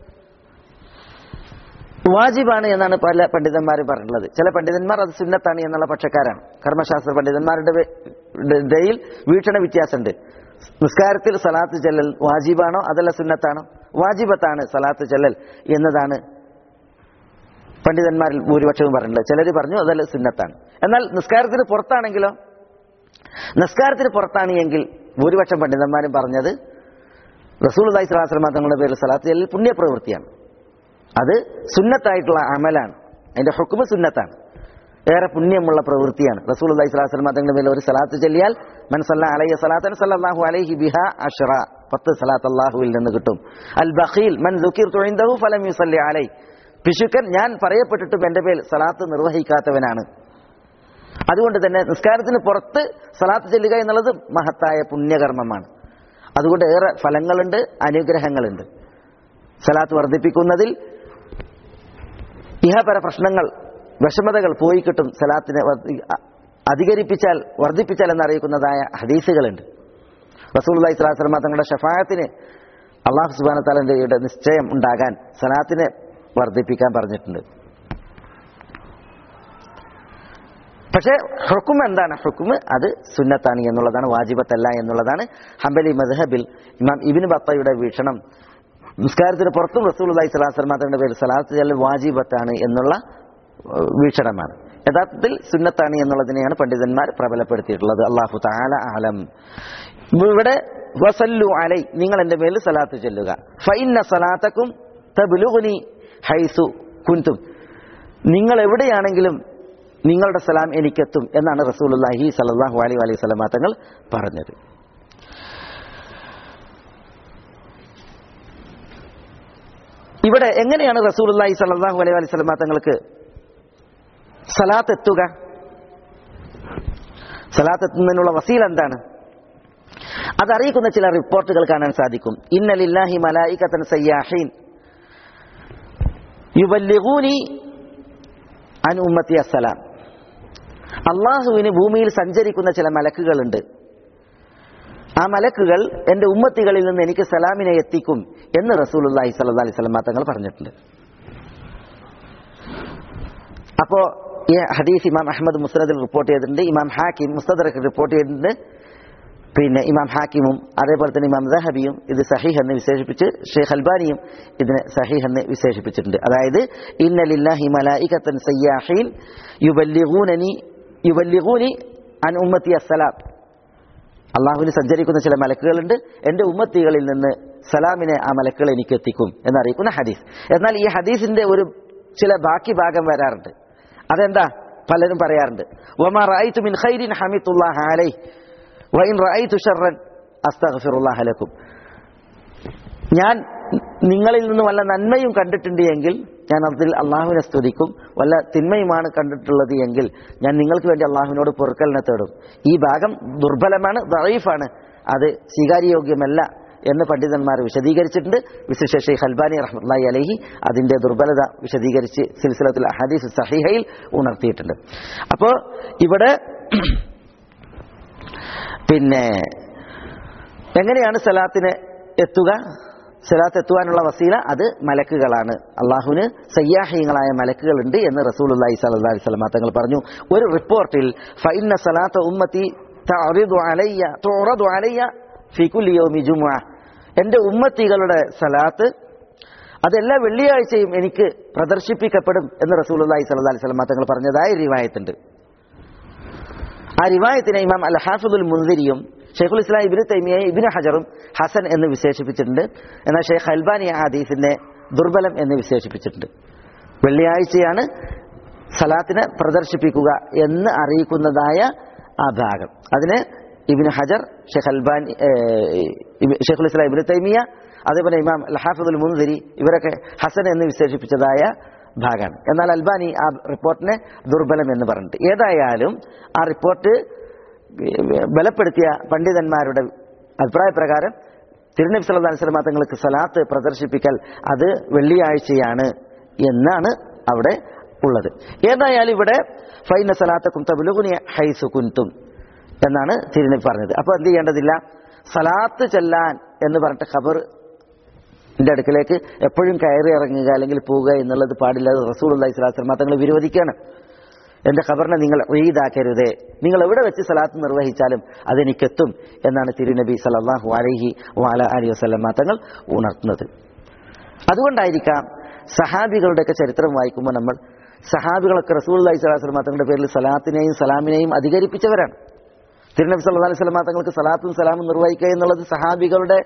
വാജിബാണ് എന്നാണ് പല പണ്ഡിതന്മാരും പറഞ്ഞിട്ടുള്ളത് ചില പണ്ഡിതന്മാർ അത് സുന്നത്താണ് എന്നുള്ള പക്ഷക്കാരാണ് കർമ്മശാസ്ത്ര പണ്ഡിതന്മാരുടെ വെ- ടെ- ഇടയിൽ വീക്ഷണ വ്യത്യാസമുണ്ട് നിസ്കാരത്തിൽ സലാത്ത് ചെല്ലൽ വാജിബാണോ അതല്ല സുന്നത്താണോ വാജിബത്താണ് സലാത്ത് ചെല്ലൽ എന്നതാണ് പണ്ഡിതന്മാരിൽ ഭൂരിപക്ഷവും പറഞ്ഞിട്ടുള്ളത് ചിലർ പറഞ്ഞു അതല്ല സുന്നത്താണ് എന്നാൽ നിസ്കാരത്തിന് പുറത്താണെങ്കിലോ നിസ്കാരത്തിന് പുറത്താണ് എങ്കിൽ ഭൂരിപക്ഷം പണ്ഡിതന്മാരും പറഞ്ഞത് റസൂൽ അലൈഹി സ്വലാസ്ലമ തങ്ങളുടെ പേരിൽ സലാത്ത് ചെല്ലൽ പുണ്യപ്രവൃത്തിയാണ് അത് സുന്നത്തായിട്ടുള്ള അമലാണ് അതിന്റെ ഹുക്കുമ് സുന്നത്താണ് ഏറെ പുണ്യമുള്ള പ്രവൃത്തിയാണ് റസൂൽ അലൈഹി സ്വലാസ്ലം തങ്ങളുടെ മേലെ ഒരു സലാത്ത് ചൊല്ലിയാൽ മനസ്സല്ല അലൈഹി സലാത്തൻ സല്ലാഹു അലൈഹി ബിഹ അഷറ പത്ത് സലാത്ത് അള്ളാഹുവിൽ നിന്ന് കിട്ടും അൽ ബഖീൽ മൻ ദുഃഖിർ തുഴിന്തഹു ഫലം യുസല്ലി അലൈ പിശുക്കൻ ഞാൻ പറയപ്പെട്ടിട്ടും എന്റെ പേൽ സലാത്ത് നിർവഹിക്കാത്തവനാണ് അതുകൊണ്ട് തന്നെ നിസ്കാരത്തിന് പുറത്ത് സലാത്ത് ചെല്ലുക എന്നുള്ളത് മഹത്തായ പുണ്യകർമ്മമാണ് അതുകൊണ്ട് ഏറെ ഫലങ്ങളുണ്ട് അനുഗ്രഹങ്ങളുണ്ട് സലാത്ത് വർദ്ധിപ്പിക്കുന്നതിൽ ഇഹപര പ്രശ്നങ്ങൾ വിഷമതകൾ പോയി കിട്ടും സലാത്തിനെ വർദ്ധി- അ- അധികരിപ്പിച്ചാൽ വർദ്ധിപ്പിച്ചാൽ എന്നറിയിക്കുന്നതായ ഹദീസുകളുണ്ട് റസൂൽ അലൈഹി സ്വലാസ്ലമ തങ്ങളുടെ ഷഫായത്തിന് അള്ളാഹു സുബാന താലയുടെ നിശ്ചയം ഉണ്ടാകാൻ സലാത്തിനെ വർദ്ധിപ്പിക്കാൻ പറഞ്ഞിട്ടുണ്ട് പക്ഷേ ഹുക്കും എന്താണ് ഹുക്കും അത് സുന്നത്താണ് എന്നുള്ളതാണ് വാജിബത്തല്ല എന്നുള്ളതാണ് ഹംബലി മദ്ഹബിൽ ഇമാം ഇബിൻ ബത്തയുടെ വീക്ഷണം നിസ്കാരത്തിന് പുറത്തും റസൂൽ അലൈഹി സ്വലാസ്ലം മാത്രങ്ങളുടെ പേര് സലാത്ത് ചെല്ലൽ വാജിബത്താണ് എന്നുള്ള ഏഹ്, വീക്ഷണമാണ് യഥാർത്ഥത്തിൽ സുന്നത്താണ് എന്നുള്ളതിനെയാണ് പണ്ഡിതന്മാർ പ്രബലപ്പെടുത്തിയിട്ടുള്ളത് അള്ളാഹു താല ആലം ഇവിടെ വസല്ലു അലൈ നിങ്ങൾ എന്റെ മേൽ സലാത്ത് ചെല്ലുക ഫൈന്ന സലാത്തക്കും തബ്ലുഗ്നി ഹൈസു കുൻതും നിങ്ങൾ എവിടെയാണെങ്കിലും നിങ്ങളുടെ സലാം എനിക്കെത്തും എന്നാണ് റസൂലുള്ളാഹി സല്ലല്ലാഹു അലൈഹി വസല്ലം സ്വലമാ തങ്ങൾ പറഞ്ഞത് ഇവിടെ എങ്ങനെയാണ് റസൂലുള്ളാഹി സല്ലല്ലാഹു അലൈഹി വസല്ലം തങ്ങൾക്ക് സലാത്ത് എത്തുക സലാത്ത് എത്തുന്നതിനുള്ള വസീൽ എന്താണ് അതറിയിക്കുന്ന ചില റിപ്പോർട്ടുകൾ കാണാൻ സാധിക്കും ഇന്നലില്ലാഹി മലായികത്തൻ സയ്യാഹീൻ യുബല്ലിഗൂനി അൻ ഉമ്മത്തി അസ്സലാം അള്ളാഹുവിന് ഭൂമിയിൽ സഞ്ചരിക്കുന്ന ചില മലക്കുകളുണ്ട് ആ മലക്കുകൾ എന്റെ ഉമ്മത്തികളിൽ നിന്ന് എനിക്ക് സലാമിനെ എത്തിക്കും എന്ന് റസൂലുള്ളാഹി സ്വല്ലല്ലാഹി അലൈഹി വസല്ലം തങ്ങൾ പറഞ്ഞിട്ടുണ്ട് അപ്പോ ഈ ഹദീസ് ഇമാം അഹമ്മദ് മുസ്നദിൽ റിപ്പോർട്ട് ചെയ്തിട്ടുണ്ട് ഇമാം ഹാക്കിം മുസ്തദറക്ക് റിപ്പോർട്ട് ചെയ്തിട്ടുണ്ട് പിന്നെ ഇമാം ഹാക്കിമും അതേപോലെ തന്നെ ഇമാം ദഹബിയും ഇത് സഹീഹ് എന്ന് വിശേഷിപ്പിച്ച് ഷെയ്ഖ് അൽബാനിയും ഇതിനെ സഹീഹ് എന്ന് വിശേഷിപ്പിച്ചിട്ടുണ്ട് അതായത് ഇന്നലില്ലാഹി മലായികത്തൻ സയ്യാഹീൻ യുബല്ലിഗൂനനി യുബല്ലിഗൂനി അൻ ഉമ്മത്തി അസ്സലാം അള്ളാഹുവിന് സഞ്ചരിക്കുന്ന ചില മലക്കുകളുണ്ട് എന്റെ ഉമ്മത്തികളിൽ നിന്ന് സലാമിനെ ആ മലക്കുകൾ എനിക്ക് എത്തിക്കും എന്നറിയിക്കുന്ന ഹദീസ് എന്നാൽ ഈ ഹദീസിന്റെ ഒരു ചില ബാക്കി ഭാഗം വരാറുണ്ട് അതെന്താ പലരും പറയാറുണ്ട് വമാ റഅയ്തു മിൻ ഖൈരിൻ ഹമിത്തുല്ലാഹ അലൈഹി വഇൻ റഅയ്തു ഷർറൻ അസ്തഗ്ഫിറുല്ലാഹ ലക്കും ഞാൻ നിങ്ങളിൽ നിന്ന് വല്ല നന്മയും കണ്ടിട്ടുണ്ട് എങ്കിൽ ഞാൻ അതിൽ അള്ളാഹുവിനെ സ്തുതിക്കും വല്ല തിന്മയുമാണ് കണ്ടിട്ടുള്ളത് എങ്കിൽ ഞാൻ നിങ്ങൾക്ക് വേണ്ടി അള്ളാഹുവിനോട് പൊറുക്കലിനെ തേടും ഈ ഭാഗം ദുർബലമാണ് ദറീഫാണ് അത് സ്വീകാര്യയോഗ്യമല്ല എന്ന് പണ്ഡിതന്മാർ വിശദീകരിച്ചിട്ടുണ്ട് വിശിഷ്ട ഷെയ്ഖ് അൽബാനി റഹ്മത്തുള്ളാഹി അലൈഹി അതിന്റെ ദുർബലത വിശദീകരിച്ച് സിൽസിലത്തുൽ ഹദീസ് സഹിഹയിൽ ഉണർത്തിയിട്ടുണ്ട് അപ്പോൾ ഇവിടെ പിന്നെ എങ്ങനെയാണ് സലാത്തിന് എത്തുക സലാത്ത് എത്തുവാനുള്ള വസീല അത് മലക്കുകളാണ് അള്ളാഹുവിന് സയ്യാഹീങ്ങളായ മലക്കുകളുണ്ട് എന്ന് റസൂലുള്ളാഹി സ്വല്ലല്ലാഹി അലൈഹി വസല്ലം തങ്ങൾ പറഞ്ഞു ഒരു റിപ്പോർട്ടിൽ ഫഇന്ന സലാത്ത ഉമ്മത്തി തഅറിദു അലയ്യ തുറദു അലയ്യ ഫി കുല്ലി യൗമി ജുമുഅ എൻ്റെ ഉമ്മത്തികളുടെ സലാത്ത് അതെല്ലാ വെള്ളിയാഴ്ചയും എനിക്ക് പ്രദർശിപ്പിക്കപ്പെടും എന്ന് റസൂലുള്ളാഹി സ്വല്ലല്ലാഹി അലൈഹി വസല്ലം തങ്ങൾ പറഞ്ഞതായ റിവായത്തുണ്ട് ആ റിവായത്തിനെ ഇമാം അൽ ഹാഫിദുൽ മുൻദിരിയും ഷെയ്ഖുൽ ഇസ്ലാം ഇബിന് തൈമിയെ ഇബിന് ഹജറും ഹസൻ എന്ന് വിശേഷിപ്പിച്ചിട്ടുണ്ട് എന്നാൽ ഷെയ്ഖ് അൽബാനി ആ ഹദീസിനെ ദുർബലം എന്ന് വിശേഷിപ്പിച്ചിട്ടുണ്ട് വെള്ളിയാഴ്ചയാണ് സലാത്തിനെ പ്രദർശിപ്പിക്കുക എന്ന് അറിയിക്കുന്നതായ ആ ഭാഗം അതിന് ഇബിന് ഹജർ ഷെയ്ഖ് അൽബാനി ഷെയ്ഖുൽ ഇസ്ലാം ഇബിന് തൈമിയ അതേപോലെ ഇമാം അൽ ഹാഫിദുൽ മുൻദിരി ഇവരൊക്കെ ഹസൻ എന്ന് വിശേഷിപ്പിച്ചതായ ഭാഗമാണ് എന്നാൽ അൽബാനി ആ റിപ്പോർട്ടിനെ ദുർബലം എന്ന് പറഞ്ഞിട്ട് ഏതായാലും ആ റിപ്പോർട്ട് ബലപ്പെടുത്തിയ പണ്ഡിതന്മാരുടെ അഭിപ്രായ പ്രകാരം തിരുനബി സല്ലല്ലാഹു അലൈഹി വസല്ലം തങ്ങൾക്ക് സലാത്ത് പ്രദർശിപ്പിക്കൽ അത് വെള്ളിയാഴ്ചയാണ് എന്നാണ് അവിടെ ഉള്ളത് ഏതായാലും ഇവിടെ ഫൈന സലാത്തക്കും തബുലുഗുനി ഹൈസു കുൻതും എന്നാണ് തിരുനബി പറഞ്ഞത് അപ്പോൾ എന്ത് ചെയ്യേണ്ടതില്ല സലാത്ത് ചെല്ലാൻ എന്ന് പറഞ്ഞിട്ട് ഖബർ ന്റെ അടുക്കലേക്ക് എപ്പോഴും കയറി ഇറങ്ങുക അല്ലെങ്കിൽ പോവുക എന്നുള്ളത് പാടില്ല റസൂൽ അള്ളഹി സ്വലാസ്ലം തങ്ങൾ വിരോധിക്കുകയാണ് എന്റെ ഖബറിനെ നിങ്ങൾ ഈദാക്കരുതേ നിങ്ങൾ എവിടെ വെച്ച് സലാത്ത് നിർവഹിച്ചാലും അതെനിക്കെത്തും എന്നാണ് തിരുനബി സലല്ലാഹു അലഹി വാല അലി വസ്ലം തങ്ങൾ ഉണർത്തുന്നത് അതുകൊണ്ടായിരിക്കാം സഹാബികളുടെയൊക്കെ ചരിത്രം വായിക്കുമ്പോൾ നമ്മൾ സഹാബികളൊക്കെ റസൂൽ അള്ളഹി സ്വലാസ്ലം തങ്ങളുടെ പേരിൽ സലാത്തിനെയും സലാമിനെയും അധികരിപ്പിച്ചവരാണ് തിരുനബി സല്ലാ അലൈഹി സ്വലമ തങ്ങൾക്ക് സലാത്തും സലാമും നിർവഹിക്കുക എന്നുള്ളത് സഹാബികളുടെ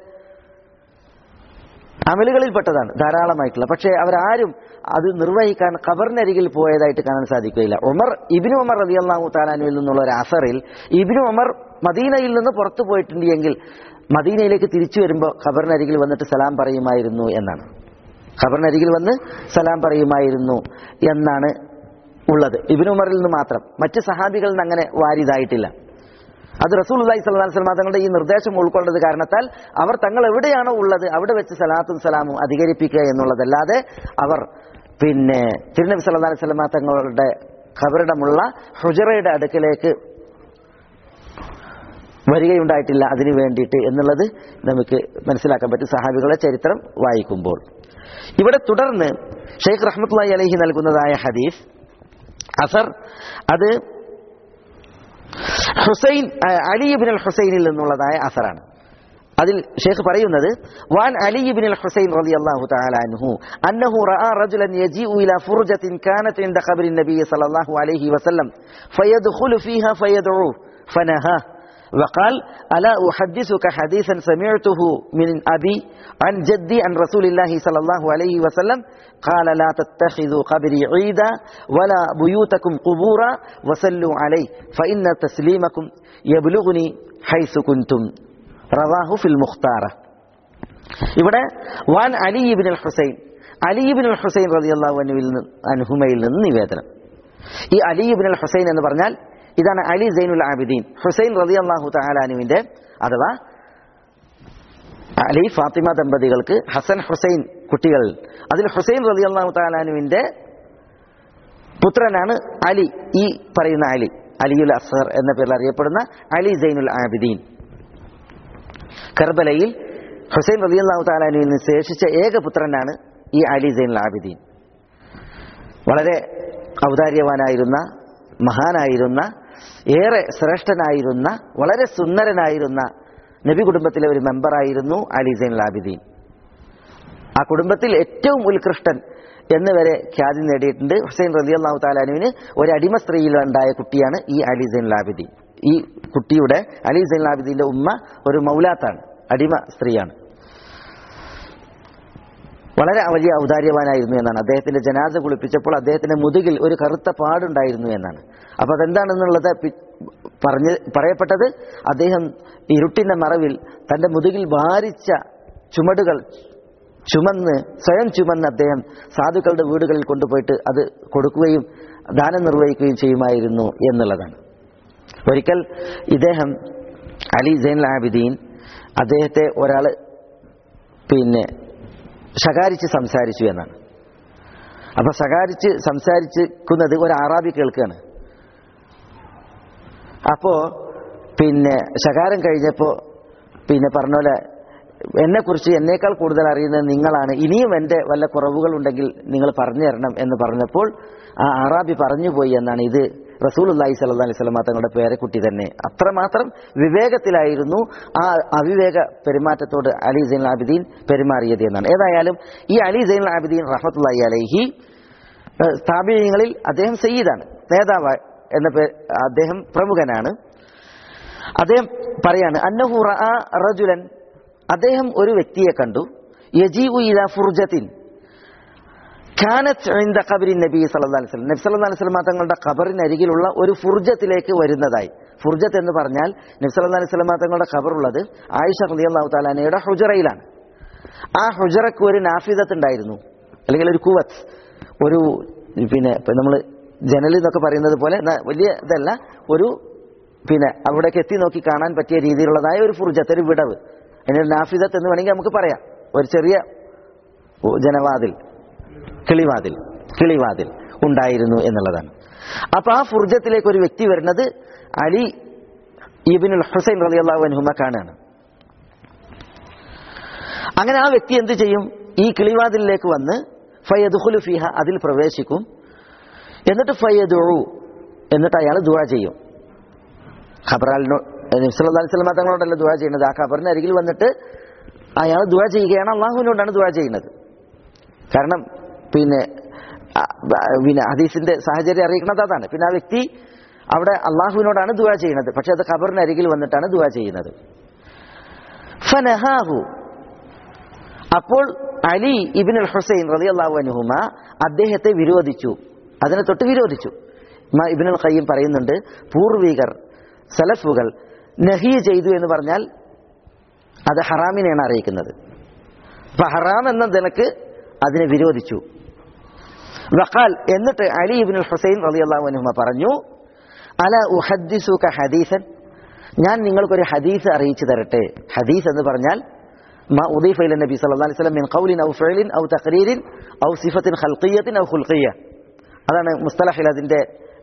അമലുകളിൽപ്പെട്ടതാണ് ധാരാളമായിട്ടുള്ള പക്ഷേ അവരാരും അത് നിർവഹിക്കാൻ ഖബറിനരികിൽ പോയതായിട്ട് കാണാൻ സാധിക്കുകയില്ല ഉമർ ഇബിനു ഉമർ റതി അള്ളാഹു താലാനുവിൽ നിന്നുള്ള ഒരു അസറിൽ ഇബിനു ഉമർ മദീനയിൽ നിന്ന് പുറത്തു പോയിട്ടുണ്ട് എങ്കിൽ മദീനയിലേക്ക് തിരിച്ചു വരുമ്പോൾ ഖബറിനരികിൽ വന്നിട്ട് സലാം പറയുമായിരുന്നു എന്നാണ് ഖബറിനരികിൽ വന്ന് സലാം പറയുമായിരുന്നു എന്നാണ് ഉള്ളത് ഇബിനു ഉമറിൽ നിന്ന് മാത്രം മറ്റ് സഹാബികളിൽ നിന്ന് അങ്ങനെ വാരിതായിട്ടില്ല അത് റസൂൽ അള്ളഹി സ്വലാം സ്വലമ തങ്ങളുടെ ഈ നിർദ്ദേശം ഉൾക്കൊണ്ടത് കാരണത്താൽ അവർ തങ്ങൾ എവിടെയാണോ ഉള്ളത് അവിടെ വെച്ച് സലാത്തും സലാമും അധികരിപ്പിക്കുക എന്നുള്ളതല്ലാതെ അവർ പിന്നെ തിരുനബി സല്ലാ അലൈഹി സ്വലമ തങ്ങളുടെ ഖബറിടമുള്ള ഹുജറയുടെ അടുക്കിലേക്ക് വരികയുണ്ടായിട്ടില്ല അതിനു വേണ്ടിയിട്ട് എന്നുള്ളത് നമുക്ക് മനസ്സിലാക്കാൻ പറ്റും സഹാബികളുടെ ചരിത്രം വായിക്കുമ്പോൾ ഇവിടെ തുടർന്ന് ഷെയ്ഖ് റഹ്മത്തുള്ളി അലഹി നൽകുന്നതായ ഹദീസ് അസർ അത് ഹുസൈൻ അലിബിൻ അൽ ഹുസൈനിൽ നിന്നുള്ളതായ അസറാണ് അതിൽ ഷേഖ് പറയുന്നത് വാൻ അലി ബിൻ അൽ ഹുസൈൻ റളിയല്ലാഹു തആല അൻഹു അന്നഹു റഅ റജുലൻ യജീഉ ഇലാ ഫുർജത്തിൻ കാനത് ഇൻദ ഖബറി നബി സല്ലല്ലാഹു അലൈഹി വസല്ലം ഫയദ്ഖുലു ഫീഹാ ഫയദ്ഉ فنهاه وقال ألا أحدثك حديثا سمعته من أبي عن جدي عن رسول الله صلى الله عليه وسلم قال لا تتخذوا قبري عيدا ولا بيوتكم قبورا وسلوا عليه فإن تسليمكم يبلغني حيث كنتم റവാഹു ഫിൽ മുഖ്താറ ഇവിടെ വാൻ Ali bin al Husain Ali bin al Hussain റളിയല്ലാഹു അൻഹുവിൽ നിന്ന് അൻഹുമയിൽ നിന്ന് നിവേദനം ഈ അലിബിൻ അൽ ഹുസൈൻ എന്ന് പറഞ്ഞാൽ ഇതാണ് അലി സൈനുൽ ആബിദീൻ ഹുസൈൻ റളിയല്ലാഹു തആല അനുവിന്റെ അഥവാ അലി ഫാത്തിമ ദമ്പതികൾക്ക് ഹസൻ ഹുസൈൻ കുട്ടികൾ അതിൽ ഹുസൈൻ റളിയല്ലാഹു തആല അനുവിന്റെ പുത്രനാണ് അലി ഈ പറയുന്ന അലി അലിയുൽ അസ്ഹർ എന്ന പേരിൽ അറിയപ്പെടുന്ന അലി സൈനുൽ ആബിദീൻ കർബലയിൽ ഹുസൈൻ റളിയല്ലാഹു താലാനുവിൽ നിന്ന് ശേഷിച്ച ഏക പുത്രനാണ് ഈ അലി സൈനുൽ ആബിദീൻ വളരെ ഔദാര്യവാനായിരുന്ന മഹാനായിരുന്ന ഏറെ ശ്രേഷ്ഠനായിരുന്ന വളരെ സുന്ദരനായിരുന്ന നബി കുടുംബത്തിലെ ഒരു മെമ്പറായിരുന്നു അലി സൈനുൽ ആബിദീൻ ആ കുടുംബത്തിൽ ഏറ്റവും ഉത്കൃഷ്ടൻ എന്ന് വരെ ഖ്യാതി നേടിയിട്ടുണ്ട് ഹുസൈൻ റലി അള്ളാഹു താലാനുവിന് ഒരു അടിമ സ്ത്രീയിൽ ഉണ്ടായ കുട്ടിയാണ് ഈ അലി സൈനുൽ ആബിദീൻ ഈ കുട്ടിയുടെ അലി സൈനുൽ ആബിദീന്റെ ഉമ്മ ഒരു മൗലാത്താണ് അടിമ സ്ത്രീയാണ് വളരെ വലിയ ഔദാര്യവാനായിരുന്നു എന്നാണ് അദ്ദേഹത്തിന്റെ ജനാസ കുളിപ്പിച്ചപ്പോൾ അദ്ദേഹത്തിന്റെ മുതുകിൽ ഒരു കറുത്ത പാടുണ്ടായിരുന്നു എന്നാണ് അപ്പൊ അതെന്താണെന്നുള്ളത് പി- പറഞ്ഞ് പറയപ്പെട്ടത് അദ്ദേഹം ഇരുട്ടിന്റെ മറവിൽ തന്റെ മുതുകിൽ ഭാരിച്ച ചുമടുകൾ ചുമന്ന് സ്വയം ചുമന്ന് അദ്ദേഹം സാധുക്കളുടെ വീടുകളിൽ കൊണ്ടുപോയിട്ട് അത് കൊടുക്കുകയും ദാനം നിർവഹിക്കുകയും ചെയ്യുമായിരുന്നു എന്നുള്ളതാണ് ഒരിക്കൽ ഇദ്ദേഹം അലി സൈൻ ആബിദീൻ അദ്ദേഹത്തെ ഒരാൾ പിന്നെ ശകാരിച്ച് സംസാരിച്ചു എന്നാണ് അപ്പൊ ശകാരിച്ച് സംസാരിക്കുന്നത് ഒരു അറാബി കേൾക്കുകയാണ് അപ്പോ പിന്നെ ശകാരം കഴിഞ്ഞപ്പോ പിന്നെ പറഞ്ഞ പോലെ എന്നെക്കുറിച്ച് എന്നേക്കാൾ കൂടുതൽ അറിയുന്നത് നിങ്ങളാണ് ഇനിയും എൻ്റെ വല്ല കുറവുകൾ ഉണ്ടെങ്കിൽ നിങ്ങൾ പറഞ്ഞു തരണം എന്ന് പറഞ്ഞപ്പോൾ ആ അറാബി പറഞ്ഞു പോയി എന്നാണ് ഇത് റസൂൽ അള്ളാഹി സല്ലാ അലൈഹി സ്വലമ തങ്ങളുടെ പേരക്കുട്ടി തന്നെ അത്രമാത്രം വിവേകത്തിലായിരുന്നു ആ അവിവേക പെരുമാറ്റത്തോട് അലി സൈൻ ആബിദീൻ പെരുമാറിയത് എന്നാണ് ഏതായാലും ഈ അലി സൈൻ ആബിദീൻ റഹ്മത്തുള്ളി അലൈഹി സ്ഥാപനങ്ങളിൽ അദ്ദേഹം സയ്യിദാണ് നേതാവ് എന്ന പേ അദ്ദേഹം പ്രമുഖനാണ് അദ്ദേഹം പറയാണ് അന്നഹു റഅ റജുലൻ അദ്ദേഹം ഒരു വ്യക്തിയെ കണ്ടു യജീഉ ഇലാ ഫുർജത്തിൻ കാനത്ത് ഇന്ദ ഖബരി നബി സല്ലല്ലാഹു അലൈഹി വസല്ലം നബി സല്ലല്ലാഹു അലൈഹി വസല്ലം തങ്ങളുടെ ഖബറിനരികിലുള്ള ഒരു ഫുർജത്തിലേക്ക് വരുന്നതായി ഫുർജത്ത് എന്ന് പറഞ്ഞാൽ നബി സല്ലല്ലാഹു അലൈഹി വസല്ലം തങ്ങളുടെ ഖബറുള്ളത് ആയിഷ റളിയല്ലാഹു തആലാനയുടെ ഹുജറയിലാണ് ആ ഹുജറക്ക് ഒരു നാഫിദത്ത് ഉണ്ടായിരുന്നു അല്ലെങ്കിൽ ഒരു കുവത്ത് ഒരു പിന്നെ നമ്മൾ ജനൽ എന്നൊക്കെ പറയുന്നത് പോലെ ന- വലിയ ഇതല്ല ഒരു പിന്നെ അവിടേക്ക് എത്തി നോക്കി കാണാൻ പറ്റിയ രീതിയിലുള്ളതായ ഒരു ഫുർജത്ത് ഒരു വിടവ് അതിനൊരു നാഫിദത്ത് എന്ന് വേണമെങ്കിൽ നമുക്ക് പറയാം ഒരു ചെറിയ ജനവാതിൽ കിളിവാതിൽ കിളിവാതിൽ ഉണ്ടായിരുന്നു എന്നുള്ളതാണ് അപ്പൊ ആ ഫുർജത്തിലേക്ക് ഒരു വ്യക്തി വരുന്നത് അലി ഇബിനുൽ ഹുസൈൻ റളിയല്ലാഹു അൻഹുമ കാണാണ് അങ്ങനെ ആ വ്യക്തി എന്ത് ചെയ്യും ഈ കിളിവാതിലിലേക്ക് വന്ന് ഫയദ്ഖുലു ഫിഹ അതിൽ പ്രവേശിക്കും എന്നിട്ട് ഫയദു എന്നിട്ട് അയാൾ ദുആ ചെയ്യും ഖബറാലിനോ നബ്സല്ലാ തങ്ങളോടല്ല ദുആ ചെയ്യുന്നത് ആ ഖബറിന് അരികിൽ വന്നിട്ട് അയാൾ ദുആ ചെയ്യുകയാണ് അള്ളാഹുവിനോടാണ് ദുആ ചെയ്യുന്നത് കാരണം പിന്നെ ആ, ആ, പിന്നെ ഹദീസിന്റെ സാഹചര്യം അറിയിക്കുന്നത് അതാണ് പിന്നെ ആ വ്യക്തി അവിടെ അള്ളാഹുവിനോടാണ് ദുആ ചെയ്യുന്നത് പക്ഷെ അത് ഖബറിന് അരികിൽ വന്നിട്ടാണ് ദുആ ചെയ്യുന്നത് ഫനഹാഹു അപ്പോൾ അലി ഇബിൻ ഹുസൈൻ റളിയല്ലാഹു അൻഹുമ അദ്ദേഹത്തെ വിരോധിച്ചു അതിനെ തൊട്ട് വിരോധിച്ചു ഇമാം ഇബ്നുൽ ഖയ്യിം പറയുന്നുണ്ട് പൂർവികർ സലഫുകൾ നഹി ചെയ്തു എന്ന് പറഞ്ഞാൽ അത് ഹറാമിനെയാണ് അറിയിക്കുന്നത് അപ്പൊ ഹറാം എന്ന നിലക്ക് അതിനെ വിരോധിച്ചു വഖാൽ എന്നിട്ട് അലി ഇബ്നുൽ ഹുസൈൻ റളിയല്ലാഹു അൻഹുമ പറഞ്ഞു അല ഉഹദ്ദിസുക ഹദീസൻ ഞാൻ നിങ്ങൾക്കൊരു ഹദീസ് അറിയിച്ചു തരട്ടെ ഹദീസ് എന്ന് പറഞ്ഞാൽ ما أضيف إلى النبي صلى الله عليه وسلم من قول أو فعل أو تقرير أو صفة خلقية أو خلقية അതാണ് മുസ്തലഹിൽ അതിന്റെ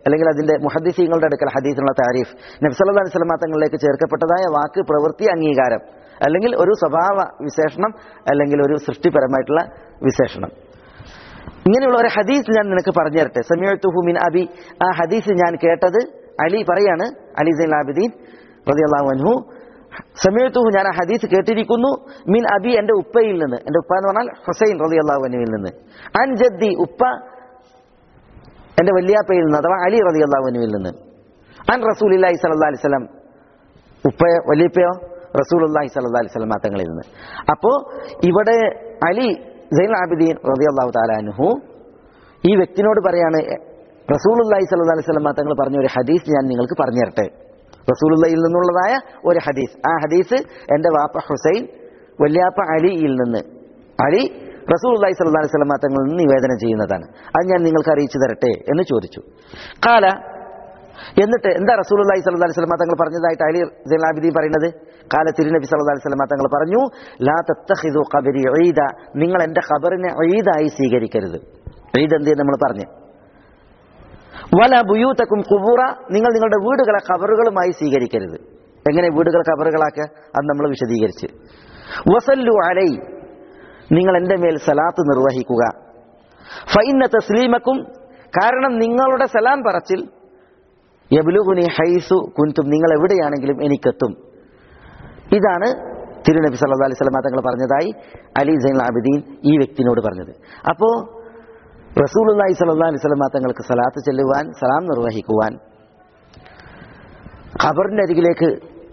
അല്ലെങ്കിൽ അതിന്റെ മുഹദ്ദിസീങ്ങളുടെ അടുക്കൽ ഹദീസിനുള്ള താരീഫ് നബ്സല്ലാ അലൈഹി സ്വലമ തങ്ങളിലേക്ക് ചേർക്കപ്പെട്ടതായ വാക്ക് പ്രവൃത്തി അംഗീകാരം അല്ലെങ്കിൽ ഒരു സ്വഭാവ വിശേഷണം അല്ലെങ്കിൽ ഒരു സൃഷ്ടിപരമായിട്ടുള്ള വിശേഷണം ഇങ്ങനെയുള്ള ഒരു ഹദീസ് ഞാൻ നിനക്ക് പറഞ്ഞു തരട്ടെ സമീഅത്തുഹു മിൻ അബി ആ ഹദീസ് ഞാൻ കേട്ടത് അലി പറയാണ് അലി സൈൻ ആബിദീൻ റളിയല്ലാഹു അൻഹു സമീഅത്തുഹു ഞാൻ ആ ഹദീസ് കേട്ടിരിക്കുന്നു മിൻ അബി എന്റെ ഉപ്പയിൽ നിന്ന് എന്റെ ഉപ്പ എന്ന് പറഞ്ഞാൽ ഹുസൈൻ റളിയല്ലാഹു അൻഹുവിൽ നിന്ന് അൻ ജദ്ദി ഉപ്പ എന്റെ വല്യാപ്പയിൽ നിന്ന് അഥവാ അലി റളിയല്ലാഹു അൻഹുവിൽ നിന്ന് അൻ റസൂലില്ലാഹി സ്വല്ലല്ലാഹി അലൈഹി വസല്ലം ഉപ്പയോ വലിയപ്പയോ റസൂലുള്ളാഹി സ്വല്ലല്ലാഹി അലൈഹി വസല്ലം തങ്ങളിൽ നിന്ന് അപ്പോ ഇവിടെ അലി സൈൻ ആബിദീൻ റളിയല്ലാഹു തആല അൻഹു ഈ വ്യക്തിനോട് പറയാണ് റസൂലുള്ളാഹി സ്വല്ലല്ലാഹി അലൈഹി വസല്ലം തങ്ങൾ പറഞ്ഞ ഒരു ഹദീസ് ഞാൻ നിങ്ങൾക്ക് പറഞ്ഞു തരട്ടെ റസൂലുള്ളയിൽ നിന്നുള്ളതായ ഒരു ഹദീസ് ആ ഹദീസ് എന്റെ വാപ്പ ഹുസൈൻ വല്യാപ്പ അലിയിൽ നിന്ന് അലി റസൂലുള്ളാഹി സ്വല്ലല്ലാഹി അലൈഹി വസല്ലം തങ്ങളിൽ നിന്ന് നിവേദനം ചെയ്യുന്നതാണ് അത് ഞാൻ നിങ്ങൾക്ക് അറിയിച്ചു തരട്ടെ എന്ന് ചോദിച്ചു കാല എന്നിട്ട് എന്താ റസൂലുള്ളാഹി സ്വല്ലല്ലാഹി അലൈഹി വസല്ലം തങ്ങൾ പറഞ്ഞതായിട്ട് അലി സൈനാബിദി പറയുന്നത് കാല തിരുനബി സല്ലല്ലാഹി അലൈഹി വസല്ലം തങ്ങൾ പറഞ്ഞു ലാ തത്തഖിദു ഖബരി ഈദ നിങ്ങൾ എൻ്റെ ഖബറിനെ ഈദായി സ്വീകരിക്കരുത് ഈദ് എന്ത് നമ്മൾ പറഞ്ഞു വല ബുയൂത്തക്കും കുബൂറ നിങ്ങൾ നിങ്ങളുടെ വീടുകളെ ഖബറുകളുമായി സ്വീകരിക്കരുത് എങ്ങനെ വീടുകൾ ഖബറുകളാക്കുക അത് നമ്മൾ വിശദീകരിച്ച് വസല്ലു അലൈ നിങ്ങൾ എൻ്റെ മേൽ സലാത്ത് നിർവഹിക്കുക ഫൈന്ന തസ്ലീമക്കും കാരണം നിങ്ങളുടെ സലാം പറച്ചിൽ യബ്ലുഹുനി ഹൈസു കുൻതും നിങ്ങൾ എവിടെയാണെങ്കിലും എനിക്കെത്തും ഇതാണ് തിരുനബി സല്ലല്ലാഹു അലൈഹി വസല്ലം തങ്ങൾ പറഞ്ഞതായി അലി സൈൻ ആബിദീൻ ഈ വ്യക്തിനോട് പറഞ്ഞത് അപ്പോ റസൂലുള്ളാഹി സ്വല്ലല്ലാഹു അലൈഹി വസല്ലം തങ്ങൾക്ക് സലാത്ത് ചെല്ലുവാൻ സലാം നിർവഹിക്കുവാൻ ഖബറിന്റെ അരികിലേക്ക്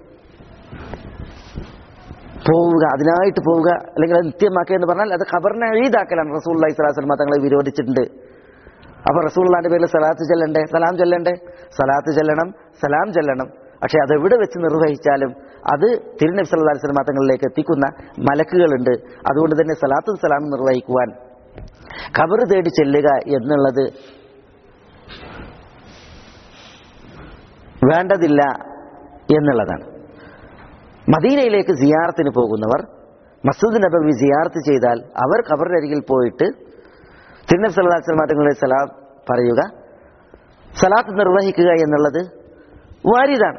പോവുക അതിനായിട്ട് പോവുക അല്ലെങ്കിൽ അത് നിത്യമാക്കുക എന്ന് പറഞ്ഞാൽ അത് ഖബറിനെ എഴുതാക്കലാണ് റസൂലുള്ളാഹി സ്വല്ലല്ലാഹു അലൈഹി വസല്ലം തങ്ങളെ വിരോധിച്ചിട്ടുണ്ട് അപ്പൊ റസൂള്ളാന്റെ പേരിൽ സലാത്ത് ചെല്ലണ്ടേ സലാം ചെല്ലണ്ടേ സലാത്ത് ചെല്ലണം സലാം ചെല്ലണം പക്ഷെ അത് എവിടെ വെച്ച് നിർവഹിച്ചാലും അത് തിരുനബി സല്ലല്ലാഹു അലൈഹി വസല്ലം തങ്ങളിലേക്ക് എത്തിക്കുന്ന മലക്കുകളുണ്ട് അതുകൊണ്ട് തന്നെ സലാത്തും സലാമും നിർവഹിക്കുവാൻ ഖബർ തേടി ചെല്ലുക എന്നുള്ളത് വേണ്ടതില്ല എന്നുള്ളതാണ് മദീനയിലേക്ക് സിയാറത്തിന് പോകുന്നവർ മസൂദ് നബവി സിയാർത്ത് ചെയ്താൽ അവർ ഖബറിനരികിൽ പോയിട്ട് തിരുനബി സല്ലല്ലാഹു അലൈഹി വസല്ലം തങ്ങളുടെ സലാം പറയുക സലാത്ത് നിർവഹിക്കുക എന്നുള്ളത് വാരിതാണ്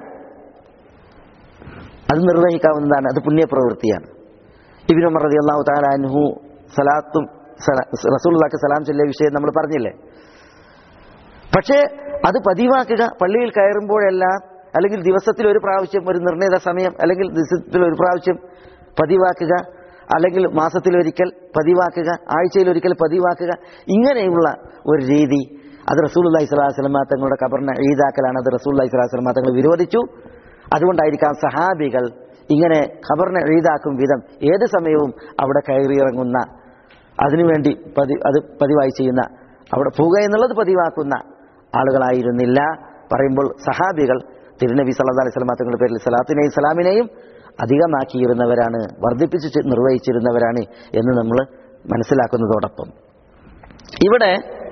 അത് നിർവഹിക്കാവുന്നതാണ് അത് പുണ്യപ്രവൃത്തിയാണ് ഇബിൻ ഉമർ റളിയല്ലാഹു തആല അൻഹു സലാത്തും റസൂലുള്ളാഹിക്ക് സലാം ചൊല്ലിയ വിഷയം നമ്മൾ പറഞ്ഞില്ലേ പക്ഷേ അത് പതിവാക്കുക പള്ളിയിൽ കയറുമ്പോഴെല്ലാം അല്ലെങ്കിൽ ദിവസത്തിൽ ഒരു പ്രാവശ്യം ഒരു നിർണീത സമയം അല്ലെങ്കിൽ ദിവസത്തിൽ ഒരു പ്രാവശ്യം പതിവാക്കുക അല്ലെങ്കിൽ മാസത്തിലൊരിക്കൽ പതിവാക്കുക ആഴ്ചയിലൊരിക്കൽ പതിവാക്കുക ഇങ്ങനെയുള്ള ഒരു രീതി അത് റസൂലുള്ളാഹി സ്വല്ലല്ലാഹു അലൈഹി വസല്ലം തങ്ങളുടെ ഖബറിനെ ഈദാക്കലാണ് അത് റസൂലുള്ളാഹി സ്വല്ലല്ലാഹു അലൈഹി വസല്ലം തങ്ങൾ വിരോധിച്ചു അതുകൊണ്ടായിരിക്കാം സഹാബികൾ ഇങ്ങനെ ഖബറിനെ ഈദാക്കും വിധം ഏത് സമയവും അവിടെ കയറിയിറങ്ങുന്ന അതിനുവേണ്ടി പതി അത് പതിവായി ചെയ്യുന്ന അവിടെ പോവുക എന്നുള്ളത് പതിവാക്കുന്ന ആളുകളായിരുന്നില്ല പറയുമ്പോൾ സഹാബികൾ തിരുനബി സല്ലല്ലാഹു അലൈഹി വസല്ലം തങ്ങളുടെ പേരിൽ സലാത്തിനെയും സലാമിനെയും അധികമാക്കിയിരുന്നവരാണ് വർദ്ധിപ്പിച്ച് ചെ- നിർവഹിച്ചിരുന്നവരാണ് എന്ന് നമ്മൾ മനസ്സിലാക്കുന്നതോടൊപ്പം ഇവിടെ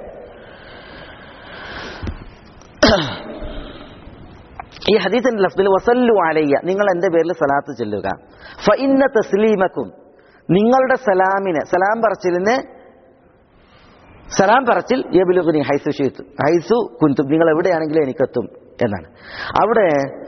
ഈ ഹദീസിന്റെ ലഫ്ദിൽ വസല്ലു അലയ്യ നിങ്ങൾ എന്റെ പേരിൽ സലാത്ത് ചെല്ലുക ഫഇന്ന തസ്ലീമക്കും നിങ്ങളുടെ സലാമിന് സലാം പറച്ചിലിന് സലാം പറച്ചിൽ യബിലുഖുനി ഹൈസു ഷീത്ത് ഹൈസു കുന്തും നിങ്ങൾ എവിടെയാണെങ്കിലും എനിക്കെത്തും എന്നാണ് അവിടെ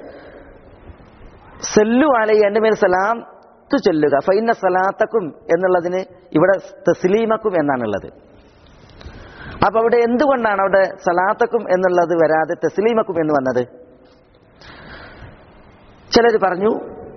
സല്ലു അലയ്യ എന്റെ മേൽ സലാത്ത് ചൊല്ലുക ഫൈന സലാത്തക്കും എന്നുള്ളതിന് ഇവിടെ തസ്ലീമക്കും എന്നാണുള്ളത് അപ്പൊ അവിടെ എന്തുകൊണ്ടാണ് അവിടെ സലാത്തക്കും എന്നുള്ളത് വരാതെ തസ്ലീമക്കും എന്ന് വന്നത് ചിലർ പറഞ്ഞു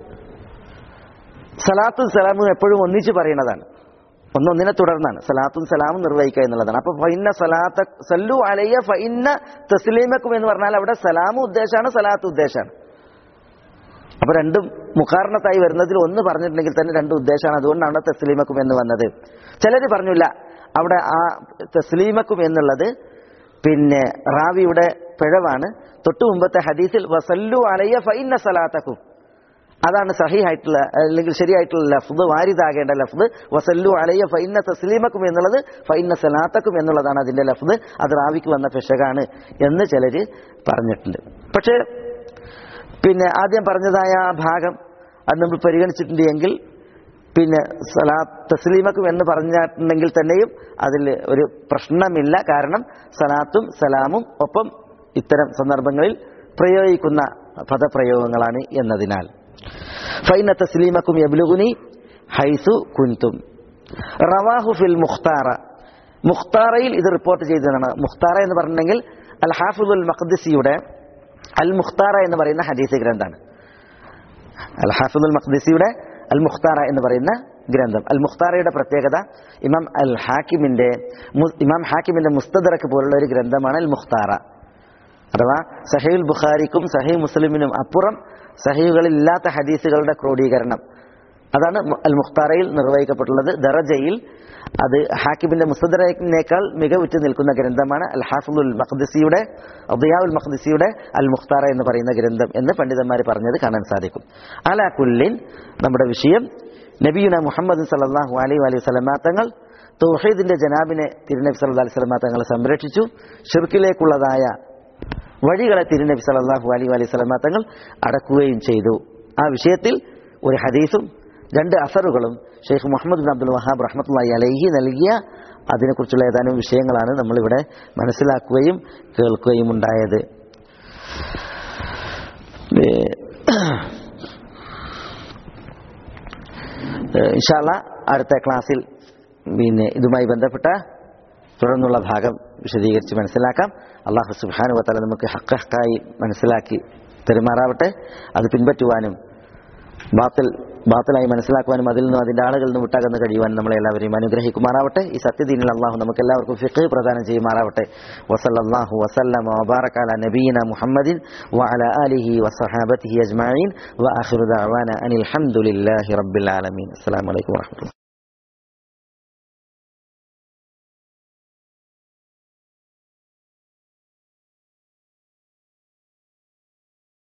സലാത്തും സലാമും എപ്പോഴും ഒന്നിച്ച് പറയുന്നതാണ് ഒന്നൊന്നിനെ തുടർന്നാണ് സലാത്തും സലാമും നിർവഹിക്കുക എന്നുള്ളതാണ് അപ്പൊ ഫൈന്ന സലാത്ത സല്ലു അലയ്യ ഫൈന്ന തസ്ലീമക്കും എന്ന് പറഞ്ഞാൽ അവിടെ സലാമും ഉദ്ദേശമാണ് സലാത്ത് ഉദ്ദേശമാണ് അപ്പൊ രണ്ടും മുഖാരണത്തായി വരുന്നതിൽ ഒന്ന് പറഞ്ഞിട്ടുണ്ടെങ്കിൽ തന്നെ രണ്ട് ഉദ്ദേശമാണ് അതുകൊണ്ടാണ് തസ്ലീമക്കും എന്ന് വന്നത് ചിലർ പറഞ്ഞില്ല അവിടെ ആ തസ്ലീമക്കും എന്നുള്ളത് പിന്നെ റാവിയുടെ പിഴവാണ് തൊട്ടു മുമ്പത്തെ ഹദീസിൽ വസല്ലു അലയ്യ ഫൈന്ന സലാത്തക്കും അതാണ് സഹിയായിട്ടുള്ള അല്ലെങ്കിൽ ശരിയായിട്ടുള്ള ലഫ്ദ് വാരിതാകേണ്ട ലഫ്ദ് വസല്ലു അലയ്യ ഫൈന്ന തസ്ലീമക്കും എന്നുള്ളത് ഫൈന്ന സലാത്തക്കും എന്നുള്ളതാണ് അതിന്റെ ലഫ്ദ് അത് റാവിക്ക് വന്ന പെശകാണ് എന്ന് ചിലര് പറഞ്ഞിട്ടുണ്ട് പക്ഷേ പിന്നെ ആദ്യം പറഞ്ഞതായ ആ ഭാഗം അത് നമ്മൾ പരിഗണിച്ചിട്ടുണ്ട് എങ്കിൽ പിന്നെ സലാ തസ്ലീമക്കും എന്ന് പറഞ്ഞിട്ടുണ്ടെങ്കിൽ തന്നെയും അതിൽ ഒരു പ്രശ്നമില്ല കാരണം സലാത്തും സലാമും ഒപ്പം ഇത്തരം സന്ദർഭങ്ങളിൽ പ്രയോഗിക്കുന്ന പദപ്രയോഗങ്ങളാണ് എന്നതിനാൽ ഫൈന തസ്ലീമക്കും യബ്ലുഗുനി ഹൈസു കുൻതും റവാഹു ഫിൽ മുഖ്താറ മുഖ്താറയിൽ ഇത് റിപ്പോർട്ട് ചെയ്തതാണ് മുഖ്താറ എന്ന് പറഞ്ഞിട്ടുണ്ടെങ്കിൽ അൽ ഹാഫിദുൽ മഖ്ദിസിയുടെ അൽ മുഖ്താറ എന്ന് പറയുന്ന ഹദീസ് ഗ്രന്ഥമാണ് അൽ ഹാഫിദുൽ മഖ്ദിസിയുടെ അൽ മുഖ്താറ എന്ന് പറയുന്ന ഗ്രന്ഥം അൽ മുഖ്താറയുടെ പ്രത്യേകത ഇമാം അൽ ഹാക്കിമിന്റെ മു- ഇമാം ഹാക്കിമിന്റെ മുസ്തദറക്ക് പോലുള്ള ഒരു ഗ്രന്ഥമാണ് അൽ മുഖ്താറ അഥവാ സഹീൽ ബുഖാരിക്കും സഹീ മുസ്ലിമിനും അപ്പുറം സഹീകളിൽ ഇല്ലാത്ത ഹദീസുകളുടെ ക്രോഡീകരണം അതാണ് മു- അൽ മുഖ്താറയിൽ നിർവഹിക്കപ്പെട്ടുള്ളത് ദറജയിൽ അത് ഹാക്കിബിന്റെ മുസ്തദറേക്കാൾ മികവുറ്റ് നിൽക്കുന്ന ഗ്രന്ഥമാണ് അൽ ഹാഫുൽ മഖ്ദിസിയുടെ അദിയാവുൽ മഖ്ദിസിയുടെ അൽ മുഖ്താറ എന്ന് പറയുന്ന ഗ്രന്ഥം എന്ന് പണ്ഡിതന്മാർ പറഞ്ഞത് കാണാൻ സാധിക്കും അല കുല്ലിൻ നമ്മുടെ വിഷയം നബിയുന മുഹമ്മദ് സല്ലല്ലാഹു അലൈഹി അലൈഹി വസല്ലമ തങ്ങൾ തൗഹീദിന്റെ ജനാബിനെ തിരുനബി സല്ലല്ലാഹു അലൈഹി വസല്ലമ തങ്ങൾ സംരക്ഷിച്ചു ഷിർക്കിലേക്കുള്ളതായ വഴികളെ തിരുനബി സല്ലല്ലാഹു അലൈഹി അലൈഹി വസല്ലമ തങ്ങൾ അടക്കുകയും ചെയ്തു ആ വിഷയത്തിൽ ഒരു ഹദീസും രണ്ട് അസറുകളും Sheikh Muhammad bin Abdul Wahhab റഹ്മത്തുള്ളാഹി അലൈഹി നൽകിയ അതിനെക്കുറിച്ചുള്ള ഏതാനും വിഷയങ്ങളാണ് നമ്മളിവിടെ മനസ്സിലാക്കുകയും കേൾക്കുകയും ഉണ്ടായത് ഏ, ഇൻഷാല്ല അടുത്ത ക്ലാസ്സിൽ പിന്നെ ഇതുമായി ബന്ധപ്പെട്ട തുടർന്നുള്ള ഭാഗം വിശദീകരിച്ച് മനസ്സിലാക്കാം അള്ളാഹു സുബാനു വത്തല നമുക്ക് ഹക്ക് ഹക്കായി മനസ്സിലാക്കി പെരുമാറാവട്ടെ അത് പിൻപറ്റുവാനും ബാത്തിൽ ബാത്തിലായി മനസ്സിലാക്കുവാനും അതിൽ നിന്നും അതിന്റെ ആളുകളിൽ നിന്ന് വിട്ടകന്ന് കഴിയുവാനും നമ്മളെ എല്ലാവരെയും അനുഗ്രഹിക്കുമാറാവട്ടെ ഈ സത്യദീനിൽ അള്ളാഹു നമുക്ക് എല്ലാവർക്കും ഫിഖ് പ്രദാനം ചെയ്യുമാറാവട്ടെ വസല്ലാഹു വസല്ലം വബാറക്കാല നബീന മുഹമ്മദിൻ വഅല ആലിഹി വസഹാബത്തിഹി അജ്മഈൻ വആഖിറു ദഅവാന അനിൽ ഹംദുലില്ലാഹി റബ്ബിൽ ആലമീൻ അസ്സലാമു അലൈക്കും വറഹ്മത്തുള്ളാഹി